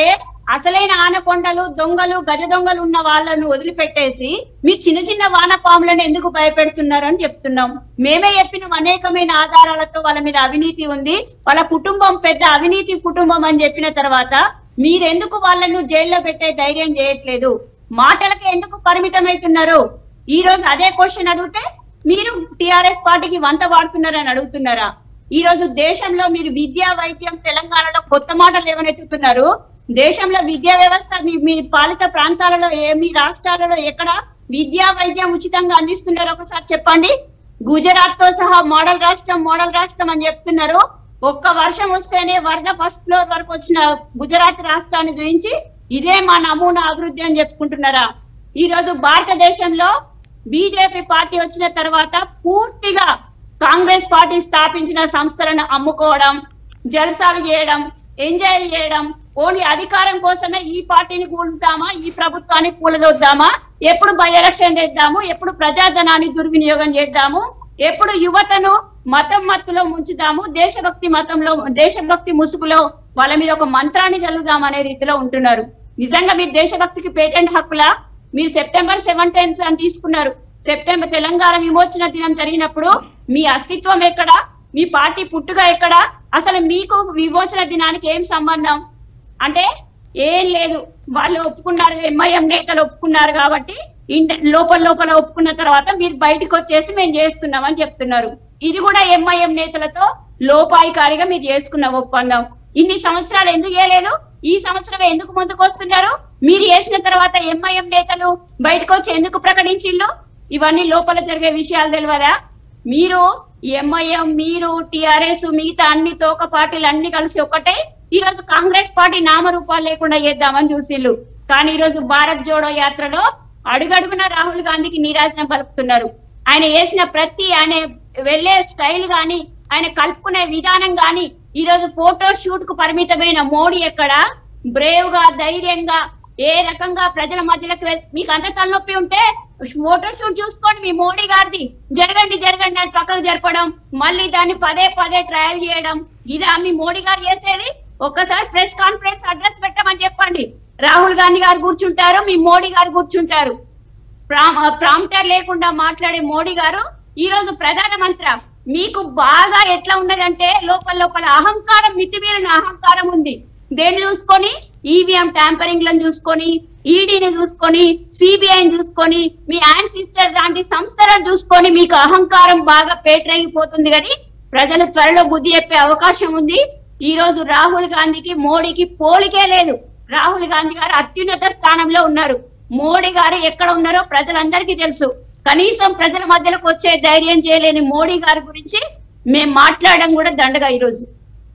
అసలైన ఆనకొండలు దొంగలు గజ దొంగలు ఉన్న వాళ్ళను వదిలిపెట్టేసి మీరు చిన్న చిన్న వానపాములను ఎందుకు భయపెడుతున్నారు అని చెప్తున్నాం మేమే చెప్పిన అనేకమైన ఆధారాలతో వాళ్ళ మీద అవినీతి ఉంది వాళ్ళ కుటుంబం పెద్ద అవినీతి కుటుంబం అని చెప్పిన తర్వాత మీరెందుకు వాళ్ళను జైల్లో పెట్టే ధైర్యం చేయట్లేదు మాటలకు ఎందుకు పరిమితమవుతున్నారు ఈ రోజు అదే క్వశ్చన్ అడిగితే మీరు టిఆర్ఎస్ పార్టీకి వంత వాడుతున్నారని అడుగుతున్నారా ఈ రోజు దేశంలో మీరు విద్యా వైద్యం తెలంగాణలో కొత్త మాటలు ఏమనెత్తుతున్నారు దేశంలో విద్యా వ్యవస్థ మీ మీ పాలిత ప్రాంతాలలో ఏ మీ రాష్ట్రాలలో ఎక్కడ విద్యా వైద్యం ఉచితంగా అందిస్తున్నారో ఒకసారి చెప్పండి గుజరాత్ తో సహా మోడల్ రాష్ట్రం మోడల్ రాష్ట్రం అని చెప్తున్నారు ఒక్క వర్షం వస్తేనే వరద ఫస్ట్ ఫ్లోర్ వరకు వచ్చిన గుజరాత్ రాష్ట్రాన్ని గురించి ఇదే మా నమూనా అభివృద్ధి అని చెప్పుకుంటున్నారా ఈ రోజు భారతదేశంలో బీజేపీ పార్టీ వచ్చిన తర్వాత పూర్తిగా కాంగ్రెస్ పార్టీ స్థాపించిన సంస్థలను అమ్ముకోవడం జల్సాలు చేయడం ఎంజాయ్ చేయడం ఓన్లీ అధికారం కోసమే ఈ పార్టీని కూల్చుతామా ఈ ప్రభుత్వాన్ని కూలదొద్దామా ఎప్పుడు బై ఎలక్షన్ చేద్దాము ఎప్పుడు ప్రజాధనాన్ని దుర్వినియోగం చేద్దాము ఎప్పుడు యువతను మతం మత్తులో ముంచుదాము దేశభక్తి మతంలో దేశభక్తి ముసుగులో వాళ్ళ మీద ఒక మంత్రాన్ని చల్లుదాం అనే రీతిలో ఉంటున్నారు నిజంగా మీరు దేశభక్తికి పేటెంట్ హక్కులా మీరు సెప్టెంబర్ సెవెంటీన్త్ అని తీసుకున్నారు సెప్టెంబర్ తెలంగాణ విమోచన దినం జరిగినప్పుడు మీ అస్తిత్వం ఎక్కడ మీ పార్టీ పుట్టుక ఎక్కడ అసలు మీకు విమోచన దినానికి ఏం సంబంధం అంటే ఏం లేదు వాళ్ళు ఒప్పుకున్నారు ఎంఐఎం నేతలు ఒప్పుకున్నారు కాబట్టి ఇంట- లోపల లోపల ఒప్పుకున్న తర్వాత మీరు బయటకు వచ్చేసి మేము చేస్తున్నామని చెప్తున్నారు ఇది కూడా ఎంఐఎం నేతలతో లోపాయికారిగా మీరు చేసుకున్న ఒప్పందం ఇన్ని సంవత్సరాలు ఎందుకు చేయలేదు ఈ సంవత్సరం ఎందుకు ముందుకు వస్తున్నారు మీరు చేసిన తర్వాత ఎంఐఎం నేతలు బయటకు వచ్చి ఎందుకు ప్రకటించిండ్రు ఇవన్నీ లోపల జరిగే విషయాలు తెలియదా మీరు ఎంఐఎం మీరు టిఆర్ఎస్ మిగతా అన్ని తోక పార్టీలు అన్ని కలిసి ఒకటే ఈ రోజు కాంగ్రెస్ పార్టీ నామరూపాలు లేకుండా చేద్దామని చూసిళ్ళు కానీ ఈ రోజు భారత్ జోడో యాత్రలో అడుగడుగున రాహుల్ గాంధీకి నీరాజనం పలుకుతున్నారు ఆయన వేసిన ప్రతి ఆయన వెళ్లే స్టైల్ గాని ఆయన కలుపుకునే విధానం గాని ఈ రోజు ఫోటో షూట్ కు పరిమితమైన మోడీ ఎక్కడ బ్రేవ్ గా ధైర్యంగా ఏ రకంగా ప్రజల మధ్యలోకి వెళ్ మీకు అంత తలనొప్పి ఉంటే ఫోటో షూట్ చూసుకోండి మీ మోడీ గారిది జరగండి జరగండి అని పక్కకు జరపడం మళ్ళీ దాన్ని పదే పదే ట్రయల్ చేయడం ఇదా మీ మోడీ గారు చేసేది ఒక్కసారి ప్రెస్ కాన్ఫరెన్స్ అడ్రస్ పెట్టమని చెప్పండి రాహుల్ గాంధీ గారు కూర్చుంటారు మీ మోడీ గారు కూర్చుంటారు ప్రామ్- ప్రాంప్టర్ లేకుండా మాట్లాడే మోడీ గారు ఈ రోజు ప్రధానమంత్రి మీకు బాగా ఎట్లా ఉన్నదంటే లోపల లోపల అహంకారం మితిమీరిన అహంకారం ఉంది దేన్ని చూసుకొని ఈవీఎం ట్యాంపరింగ్ లను చూసుకొని ఈడీని చూసుకొని సిబిఐని చూసుకొని మీ యాన్ సిస్టర్ లాంటి సంస్థలను చూసుకొని మీకు అహంకారం బాగా పేటరైపోతుంది కానీ ప్రజలు త్వరలో బుద్ధి చెప్పే అవకాశం ఉంది ఈ రోజు రాహుల్ గాంధీకి మోడీకి పోలికే లేదు రాహుల్ గాంధీ గారు అత్యున్నత స్థానంలో ఉన్నారు మోడీ గారు ఎక్కడ ఉన్నారో ప్రజలందరికీ తెలుసు కనీసం ప్రజల మధ్యలోకి వచ్చే ధైర్యం చేయలేని మోడీ గారి గురించి మేము మాట్లాడడం కూడా దండగా ఈ రోజు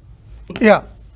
యా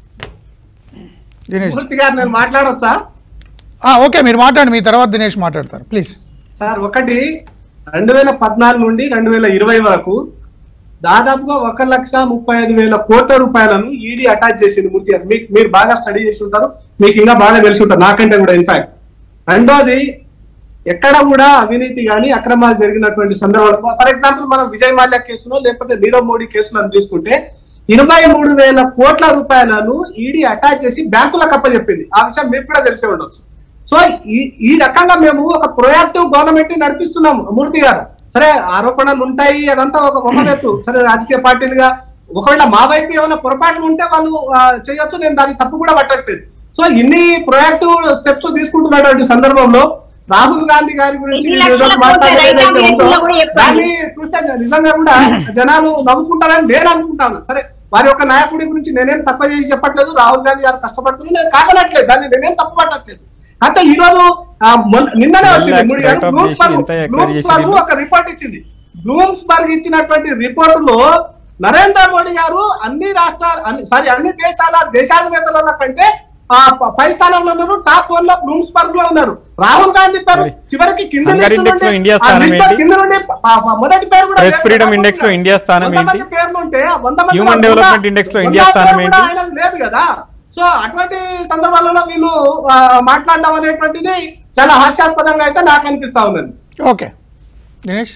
దినేష్ మూర్తి గారు నేను మాట్లాడొచ్చా ఆ, ఓకే మీరు మాట్లాడండి మీ తర్వాత దినేష్ మాట్లాడతారు ప్లీజ్ సార్ ఒకటి రెండు వేల పద్నాలుగు నుండి రెండు వేల ఇరవై వరకు దాదాపుగా ఒక లక్ష ముప్పై ఐదు వేల కోట్ల రూపాయలను ఈడీ అటాచ్ చేసింది మూర్తి గారు మీకు మీరు బాగా స్టడీ చేసి ఉంటారు మీకు ఇంకా బాగా తెలిసి ఉంటారు నాకంటే కూడా ఇన్ఫాక్ట్ రెండోది ఎక్కడ కూడా అవినీతి కానీ అక్రమాలు జరిగినటువంటి సందర్భంలో ఫర్ ఎగ్జాంపుల్ మనం విజయ్ మాల్యా కేసులో లేకపోతే నీరవ్ మోడీ కేసులను తీసుకుంటే ఇరవై మూడు వేల కోట్ల రూపాయలను ఈడీ అటాచ్ చేసి బ్యాంకులకు అప్పచెప్పింది ఆ విషయం మీకు కూడా తెలిసే ఉండొచ్చు సో ఈ ఈ రకంగా మేము ఒక ప్రొయాక్టివ్ గవర్నమెంట్ ని నడిపిస్తున్నాం మూర్తి గారు సరే ఆరోపణలు ఉంటాయి అదంతా ఒక ఒక ఎత్తు సరే రాజకీయ పార్టీలుగా ఒకవేళ మా వైపు ఏమైనా పొరపాట్లు ఉంటే వాళ్ళు ఆ, చేయొచ్చు నేను దాన్ని తప్పు కూడా పట్టట్లేదు సో ఇన్ని ప్రొయాక్టివ్ స్టెప్స్ తీసుకుంటున్నటువంటి సందర్భంలో రాహుల్ గాంధీ గారి గురించి ఎన్ని నేను ఈరోజు లక్షల మాట్లాడేది కోట్ల ఏదైతే రైతాంగ ఉందో, ఎత్తులో కూడా చెప్పండి. దాన్ని చూస్తే నిజంగా కూడా జనాలు నవ్వుకుంటారని నేను అనుకుంటాను సరే వారి యొక్క నాయకుడి గురించి నేనేం తక్కువ చేసి చెప్పట్లేదు రాహుల్ గాంధీ గారు కష్టపడుతున్నారు నేను కాదనట్లేదు దాన్ని నేనేం తప్పు పట్టట్లేదు అంటే ఈ రోజు ఆ, మొన్న- నిన్ననే వచ్చింది One మూడు lakhs గంటలు rate of బ్లూమ్స్బర్గ్ ఎంత ఎక్కడ బ్లూమ్స్బర్గ్ చేసింది? ఒక రిపోర్ట్ ఇచ్చింది బ్లూమ్స్బర్గ్ ఇచ్చినటువంటి రిపోర్ట్ లో నరేంద్ర మోడీ గారు అన్ని రాష్ట్రాలు అన్ని సారీ అన్ని దేశాల దేశాధినేతల కంటే ఆ ప- పై స్థానంలో ఉన్నారు టాప్ వన్ లో బ్లూమ్స్బర్గ్ లో ఉన్నారు రాహుల్ గాంధీ పేరు మరి చివరికి కింద హంగర్ లిస్టు ఇండెక్స్ లో నుండి- ఇండియా ఆ స్థానం లిస్టులో ఏంటి? కింద నుండి ప- ప- మొదటి పేరు కూడా Press లేదు. freedom index లో ఇండియా స్థానం వంద మంది ఏంటి? పేర్లు ఉంటే ఆ వంద మంది Human కూడా development index లో వంద ఇండియా స్థానం పేరు కూడా ఏంటి? ఆయనకు లేదు కదా సో అటువంటి సందర్భాలలో వీళ్ళు ఆ, మాట్లాడడం అనేటువంటిది చాలా హాస్యాస్పదంగా అయితే నాకు అనిపిస్తా ఉన్నది ఓకే దినేష్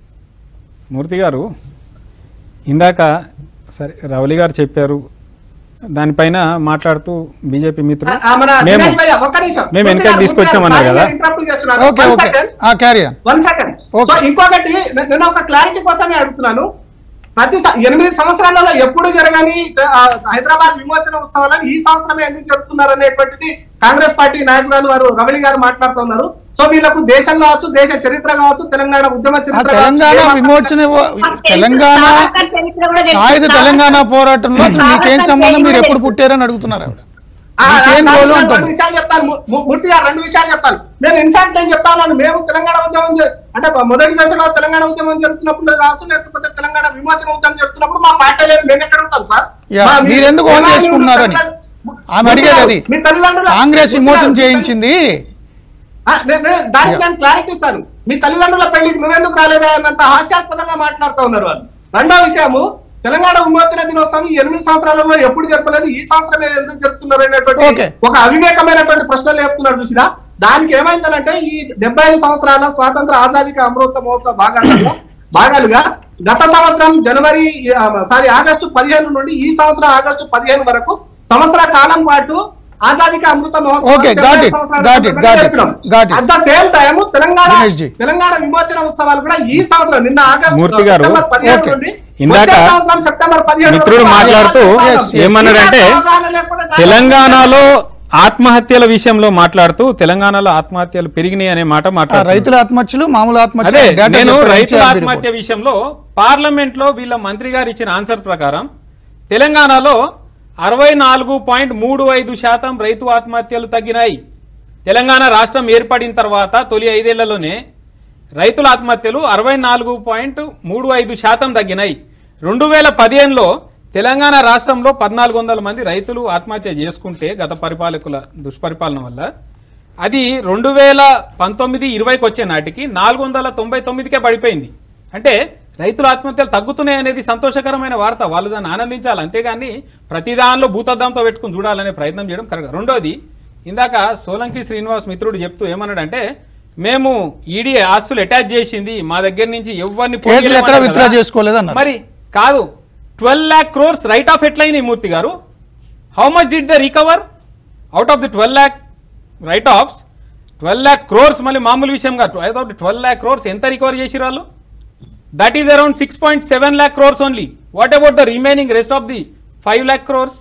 మూర్తి గారు ఇందాక సరే రవలి గారు చెప్పారు దానిపైన మాట్లాడుతూ బీజేపీ మిత్రులు ఆ, మన మేము దినేష్ భయ్య, ఒక్క నిమిషం. మేము వెనక్కి పూర్తిగా- తీసుకొచ్చామన్నారు పూర్తిగా కదా. interrupt చేస్తున్నాను. Okay One okay second. ఆ carrier one second Okay. So ఇంకొకటి నే- నేను ఒక క్లారిటీ కోసమే అడుగుతున్నాను ప్రతి స- ఎనిమిది సంవత్సరాలలో ఎప్పుడు జరగని ఆ, హైదరాబాద్ విమోచన ఉత్సవాలను ఈ సంవత్సరమే ఎందుకు జరుపుతున్నారు అనేటువంటిది కాంగ్రెస్ పార్టీ నాయకురాలు వారు రమణి గారు మాట్లాడుతున్నారు సో వీళ్ళకు దేశం కావచ్చు దేశ చరిత్ర కావచ్చు తెలంగాణ ఉద్యమ ఆ చరిత్ర తెలంగాణ కావచ్చు, ఏ విమోచన వ- మాకు తెలుసు, తెలంగాణ సావర్కర్ చరిత్ర కూడా తెలుసు. సాయుధ తెలంగాణ సావర్కర్- పోరాటంలో అసలు మీకేం సావర్కర్ సంబంధం మీరు చరిత్ర ఎప్పుడు తెలుసు. పుట్టారని అడుగుతున్నారు ఆవిడ ఆ, మీకేం నాకు రోలు రెండు ఉంటుంది విషయాలు చెప్తాను ము- ము- మూర్తి గారు రెండు విషయాలు చెప్తాను నేను ఇన్ఫాక్ట్ నేను చెప్తాను మేము తెలంగాణ ఉద్యమం చే- అంటే మొదటి దశలో తెలంగాణ ఉద్యమం జరుగుతున్నప్పుడు కావచ్చు లేకపోతే తెలంగాణ విమోచన ఉద్యమం జరుగుతున్నప్పుడు మా పార్టీ లేదు మేము ఎక్కడ ఉంటాం సార్ యా, మా- మీ- మీరు ఎందుకు ఓన్ ఎలా చేసుకున్నారని? మీరు ఆమె అడిగేది అది. మీ తల్లిదండ్రుల కాంగ్రెస్ మీ విమోచన తల్లి- చేయించింది ఆ, నే- నే- దానికి యా. నేను క్లారిటీ ఇస్తాను మీ తల్లిదండ్రుల పెళ్లికి నువ్వెందుకు రాలేదా అన్నంత హాస్యాస్పదంగా మాట్లాడుతూ ఉన్నారు వాళ్ళు రెండో విషయము తెలంగాణ విమోచన దినోత్సవం ఈ ఎనిమిది సంవత్సరాలలో ఎప్పుడు జరపలేదు ఈ సంవత్సరమే ఎందుకు జరుపుతున్నారు అనేటువంటి ఓకే. ఒక అవివేకమైనటువంటి ప్రశ్నలు చెప్తున్నారు చూసినా దానికి ఏమైందనంటే ఈ డెబ్బై ఐదు సంవత్సరాల స్వాతంత్ర ఆజాదీక అమృత మహోత్సవ భాగాలలో భాగాలుగా గత సంవత్సరం జనవరి ఆ, సారీ ఆగస్టు పదిహేను నుండి ఈ సంవత్సరం ఆగస్టు పదిహేను వరకు సంవత్సర కాలం పాటు ఆజాదీక అమృత Okay, got it, got it, got it, got it. At the same time Telangana Dinesh ji. Telangana విమోచన ఉత్సవాలు కూడా ఈ సంవత్సరం నిన్న ఆగస్టు మూర్తి గారు, సెప్టెంబర్ పదిహేను okay. నుండి ఇందాక వచ్చే సంవత్సరం సెప్టెంబర్ పదిహేను మిత్రుడు వరకు మాట్లాడుతూ yes, yes. ఏమన్నాడంటే అవగాహన లేకపోతే తెలంగాణలో ఆత్మహత్యల విషయంలో మాట్లాడుతూ తెలంగాణలో ఆత్మహత్యలు పెరిగినాయి అనే మాట ఆ మాట్లాడుతున్నారు రైతుల ఆత్మహత్యలు మామూలు అదే ఆత్మహత్యలు డేటా నేను చెప్పారు రైతుల NCRB ఆత్మహత్య రిపోర్ట్. విషయంలో పార్లమెంట్ లో వీళ్ళ మంత్రి గారు ఇచ్చిన ఆన్సర్ ప్రకారం తెలంగాణలో అరవై నాలుగు పాయింట్ మూడు ఐదు శాతం రైతు ఆత్మహత్యలు తగ్గినాయి తెలంగాణ రాష్ట్రం ఏర్పడిన తర్వాత తొలి ఐదేళ్లలోనే రైతుల ఆత్మహత్యలు అరవై నాలుగు పాయింట్ మూడు ఐదు శాతం తగ్గినాయి రెండు వేల పదిహేనులో తెలంగాణ రాష్ట్రంలో పద్నాలుగు వందల మంది రైతులు ఆత్మహత్య చేసుకుంటే గత పరిపాలకుల దుష్పరిపాలన వల్ల అది రెండు వేల పంతొమ్మిది ఇరవైకి వచ్చే నాటికి నాలుగు వందల తొంభై తొమ్మిదికే పడిపోయింది అంటే రైతుల ఆత్మహత్యలు తగ్గుతున్నాయి అనేది సంతోషకరమైన వార్త వాళ్ళు దాన్ని ఆనందించాలి అంతేగాని ప్రతి దానిలో భూతద్దంతో పెట్టుకుని చూడాలనే ప్రయత్నం చేయడం కరెక్ట్ రెండోది ఇందాక సోలంకి శ్రీనివాస్ మిత్రుడు చెప్తూ ఏమన్నాడంటే మేము ఈడీ ఆస్తులు అటాచ్ చేసింది మా దగ్గర నుంచి ఎవరిని కేసులు ఎక్కడ పోనీయలేమన్నారు విత్డ్రా కదా. చేసుకోలేదన్నారు మరి కాదు twelve lakh crores write off ఎట్లయినాయి Murthy garu how much did the recover out of the twelve lakh write offs twelve lakh crores మళ్ళీ మామూలు విషయం కాదు out of the twelve lakh crores ఎంత రికవర్ చేసి వాళ్ళు that is around six point seven lakh crores only what about the remaining rest of the five lakh crores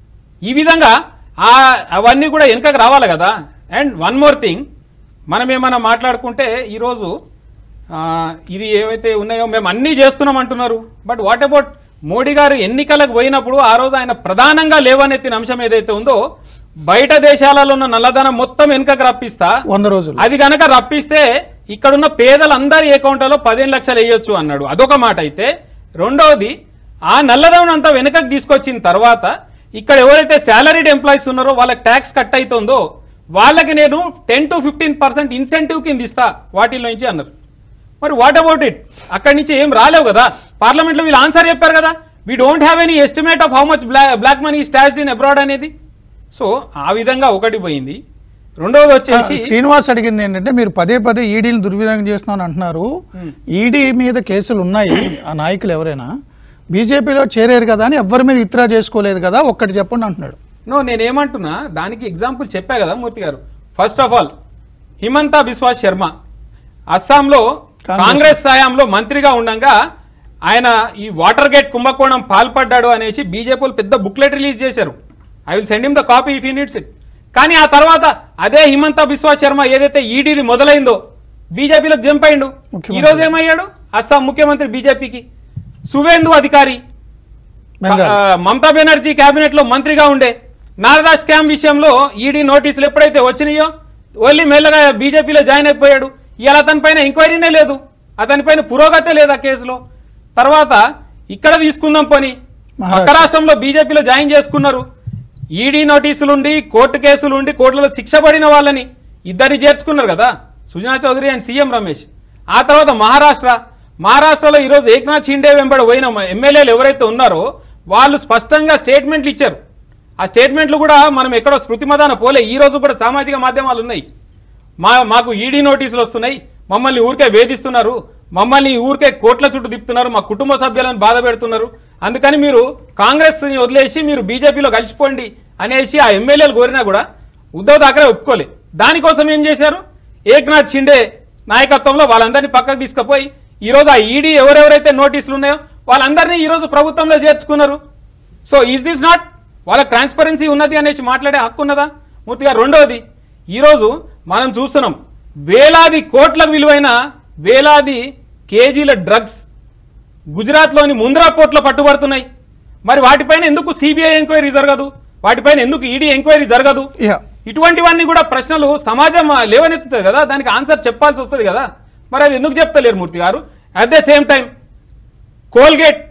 ఈ విధంగా ఆ అవన్నీ కూడా వెనుకకు రావాలి కదా అండ్ వన్ మోర్ థింగ్ మనం ఏమైనా మాట్లాడుకుంటే ఈరోజు ఆ, ఇది ఏవైతే ఉన్నాయో మేము అన్నీ చేస్తున్నాం అంటున్నారు బట్ వాట్ అబౌట్ మోడీ గారు ఎన్నికలకు పోయినప్పుడు ఆ రోజు ఆయన ప్రధానంగా లేవనెత్తిన అంశం ఏదైతే ఉందో బయట దేశాలలో ఉన్న నల్లధనం మొత్తం వెనుకకు రప్పిస్తా వంద రోజులు అది గనక రప్పిస్తే ఇక్కడున్న పేదలందరి అకౌంట్లలో పదిహేను లక్షలు వేయొచ్చు అన్నాడు అదొక మాట అయితే రెండవది ఆ నల్లధనం అంతా వెనుకకు తీసుకొచ్చిన తర్వాత ఇక్కడ ఎవరైతే శాలరీడ్ ఎంప్లాయీస్ ఉన్నారో వాళ్ళకి ట్యాక్స్ కట్ అవుతుందో వాళ్ళకి నేను ten to fifteen percent incentive కింద ఇస్తా వాటిలో నుంచి అన్నారు మరి వాట్ అబౌట్ ఇట్ అక్కడి నుంచి ఏం రాలేవు కదా పార్లమెంట్లో వీళ్ళు ఆన్సర్ చెప్పారు కదా we don't have any estimate of how much black money stashed in abroad అనేది సో ఆ విధంగా ఒకటి పోయింది రెండవది వచ్చేసి శ్రీనివాస్ అడిగింది ఏంటంటే మీరు పదే పదే ఈడీని దుర్వినియోగం చేస్తున్నాను అంటున్నారు ఈడీ మీద కేసులు ఉన్నాయి ఆ నాయకులు ఎవరైనా బీజేపీలో చేరారు కదా అని ఎవరి మీద విత్డ్రా చేసుకోలేదు కదా ఒక్కటి చెప్పండి అంటున్నాడు నో నేనేమంటున్నా దానికి ఎగ్జాంపుల్ చెప్పా కదా Murthy garu first of all Himanta Biswas Sarma అస్సాంలో కాంగ్రెస్. కాంగ్రెస్ హయాంలో మంత్రిగా ఉండగా ఆయన ఈ వాటర్ గేట్ కుంభకోణం పాల్పడ్డాడు అనేసి బీజేపీ వాళ్ళు పెద్ద బుక్లెట్ రిలీజ్ చేశారు I will send him the copy if you needs it కానీ ఆ తర్వాత అదే హిమంతా బిశ్వాస్ శర్మ ఏదైతే ఈడీది మొదలైందో బీజేపీలోకి జంప్ అయిండు ముఖ్యమంత్రి. ఈ రోజు ఏమయ్యాడు అస్సాం ముఖ్యమంత్రి బీజేపీకి సువేందు అధికారి బెంగాల్ ఆ, మమతా బెనర్జీ కేబినెట్ లో మంత్రిగా ఉండే నారదా స్కామ్ విషయంలో ఈడీ నోటీసులు ఎప్పుడైతే వచ్చినాయో ఓన్లీ మెల్లగా బీజేపీలో జాయిన్ అయిపోయాడు ఇవాళ అతని పైన ఎంక్వైరీనే లేదు అతని పైన పురోగతే లేదు ఆ కేసులో తర్వాత ఇక్కడ తీసుకుందాం పని మహారాష్ట్ర. పక్క రాష్ట్రంలో బీజేపీలో జాయిన్ చేసుకున్నారు ఈడీ నోటీసులుండి కోర్టు కేసులుండి కోర్టులో శిక్ష పడిన వాళ్ళని ఇద్దరిని చేర్చుకున్నారు కదా సుజనా చౌదరి అండ్ సీఎం రమేష్ ఆ తర్వాత మహారాష్ట్ర మహారాష్ట్రలో ఈరోజు ఏక్నాథ్ షిండే వెంబడి పోయిన ఎమ్మెల్యేలు ఎవరైతే ఉన్నారో వాళ్ళు స్పష్టంగా స్టేట్మెంట్లు ఇచ్చారు ఆ స్టేట్మెంట్లు కూడా మనం ఎక్కడో స్మృతి మదాన పోలే ఈ రోజు కూడా సామాజిక మాధ్యమాలు ఉన్నాయి మా మాకు ఈడీ నోటీసులు వస్తున్నాయి మమ్మల్ని ఊరికే వేధిస్తున్నారు మమ్మల్ని ఊరికే కోట్ల చుట్టూ తిప్పుతున్నారు మా కుటుంబ సభ్యులను బాధ పెడుతున్నారు అందుకని మీరు కాంగ్రెస్ని వదిలేసి మీరు బీజేపీలో కలిసిపోండి అనేసి ఆ ఎమ్మెల్యేలు కోరినా కూడా ఉద్ధవ్ థాకరే ఒప్పుకోలే దానికోసం ఏం చేశారు ఏక్నాథ్ షిండే నాయకత్వంలో వాళ్ళందరినీ పక్కకు తీసుకుపోయి ఈరోజు ఆ ఈడీ ఎవరెవరైతే నోటీసులు ఉన్నాయో వాళ్ళందరినీ ఈరోజు ప్రభుత్వంలో చేర్చుకున్నారు సో ఈజ్ దిస్ నాట్ వాళ్ళ ట్రాన్స్పరెన్సీ ఉన్నది అనేసి మాట్లాడే హక్కు ఉన్నదా మూర్తి గారు రెండవది ఈరోజు మనం చూస్తున్నాం వేలాది కోట్ల విలువైన వేలాది కేజీల డ్రగ్స్ గుజరాత్లోని ముంద్రా పోర్ట్లో పట్టుబడుతున్నాయి మరి వాటిపైన ఎందుకు సిబిఐ ఎంక్వైరీ జరగదు వాటిపైన ఎందుకు ఈడీ ఎంక్వైరీ జరగదు యా ఇటువంటివన్నీ కూడా ప్రశ్నలు సమాజం లేవనెత్తుతుంది కదా దానికి ఆన్సర్ చెప్పాల్సి వస్తుంది కదా మరి అది ఎందుకు చెప్తలేరు మూర్తి గారు at the same time Coalgate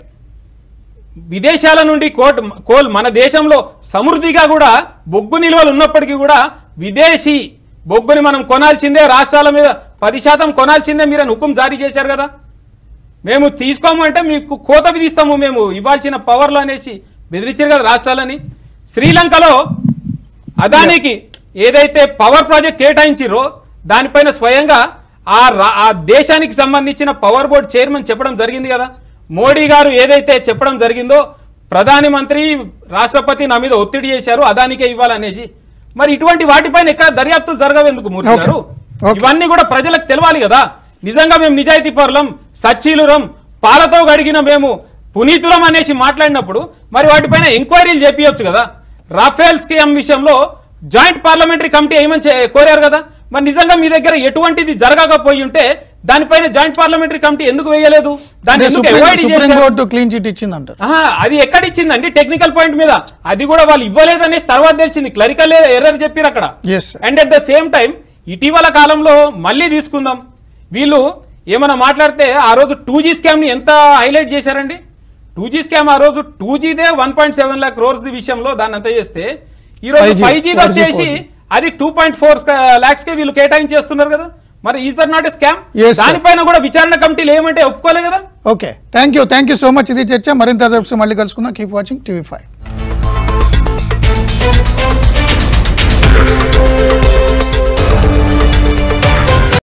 విదేశాల నుండి కోట్ కోల్ మన దేశంలో సమృద్ధిగా కూడా బొగ్గు నిల్వలు ఉన్నప్పటికీ కూడా విదేశీ బొగ్గుని మనం కొనాల్సిందే రాష్ట్రాల మీద పది శాతం కొనాల్సిందే మీరు అని హుకుం జారీ చేశారు కదా మేము తీసుకోము అంటే మీకు కోత విధిస్తాము మేము ఇవ్వాల్సిన పవర్లు అనేసి బెదిరించారు కదా రాష్ట్రాలని శ్రీలంకలో అదానికి ఏదైతే పవర్ ప్రాజెక్ట్ కేటాయించిరో దానిపైన స్వయంగా ఆ రా- ఆ దేశానికి సంబంధించిన పవర్ బోర్డ్ చైర్మన్ చెప్పడం జరిగింది కదా మోడీ గారు ఏదైతే చెప్పడం జరిగిందో ప్రధాని మంత్రి రాష్ట్రపతి నా మీద ఒత్తిడి చేశారు అదానికే ఇవ్వాలనేసి మరి ఇటువంటి వాటిపైన ఎక్కడ దర్యాప్తులు జరగవెందుకు మూర్తి Okay. గారు Okay. ఇవన్నీ కూడా ప్రజలకు తెలవాలి కదా నిజంగా మేము నిజాయితీ పరులం సచ్చీలురం పాలతో గడిగిన మేము పునీతులం అనేసి మాట్లాడినప్పుడు మరి వాటిపైన ఎంక్వైరీలు చేపియొచ్చు కదా రాఫేల్ స్కీమ్ విషయంలో జాయింట్ పార్లమెంటరీ కమిటీ ఏమని చే- కోరారు కదా మరి నిజంగా మీ దగ్గర ఎటువంటిది జరగకపోయి ఉంటే దానిపైన జాయింట్ పార్లమెంటరీ కమిటీ ఎందుకు వేయలేదు దాన్ని ఎందుకు సుప్రీం avoid సుప్రీం చేశారు? కోర్టు క్లీన్ చిట్ ఇచ్చిందంటారు ఆహా, అది ఎక్కడ ఇచ్చిందండి టెక్నికల్ పాయింట్ మీద అది కూడా వాళ్ళు ఇవ్వలేదనేసి తర్వాత తెలిసింది క్లరికల్ ఎర్రర్ చెప్పారు అక్కడ Yes, sir. And at the same time ఇటీవల కాలంలో మళ్ళీ తీసుకుందాం వీళ్ళు ఏమైనా మాట్లాడితే ఆ రోజు టూ జీ స్కామ్ ని ఎంత హైలైట్ చేశారండి టూ జీ స్కామ్ ఆ రోజు టూ జీదే one point seven lakh crores విషయంలో దాన్ని అంత చేస్తే ఈ రోజు 5G, ఫైవ్ జీ 4G, వచ్చేసి 4G. అది టూ పాయింట్ ఫోర్ లాక్స్ కే వీళ్ళు కేటాయించేస్తున్నారు కదా మరి is that not a scam Yes, sir. దానిపైన కూడా విచారణ కమిటీలు ఏమంటే ఒప్పుకోలే కదా okay thank you thank you so much ఇది చర్చ మరింత మళ్ళీ కలుసుకుందాం కీప్ వాచింగ్ టీవీ ఫైవ్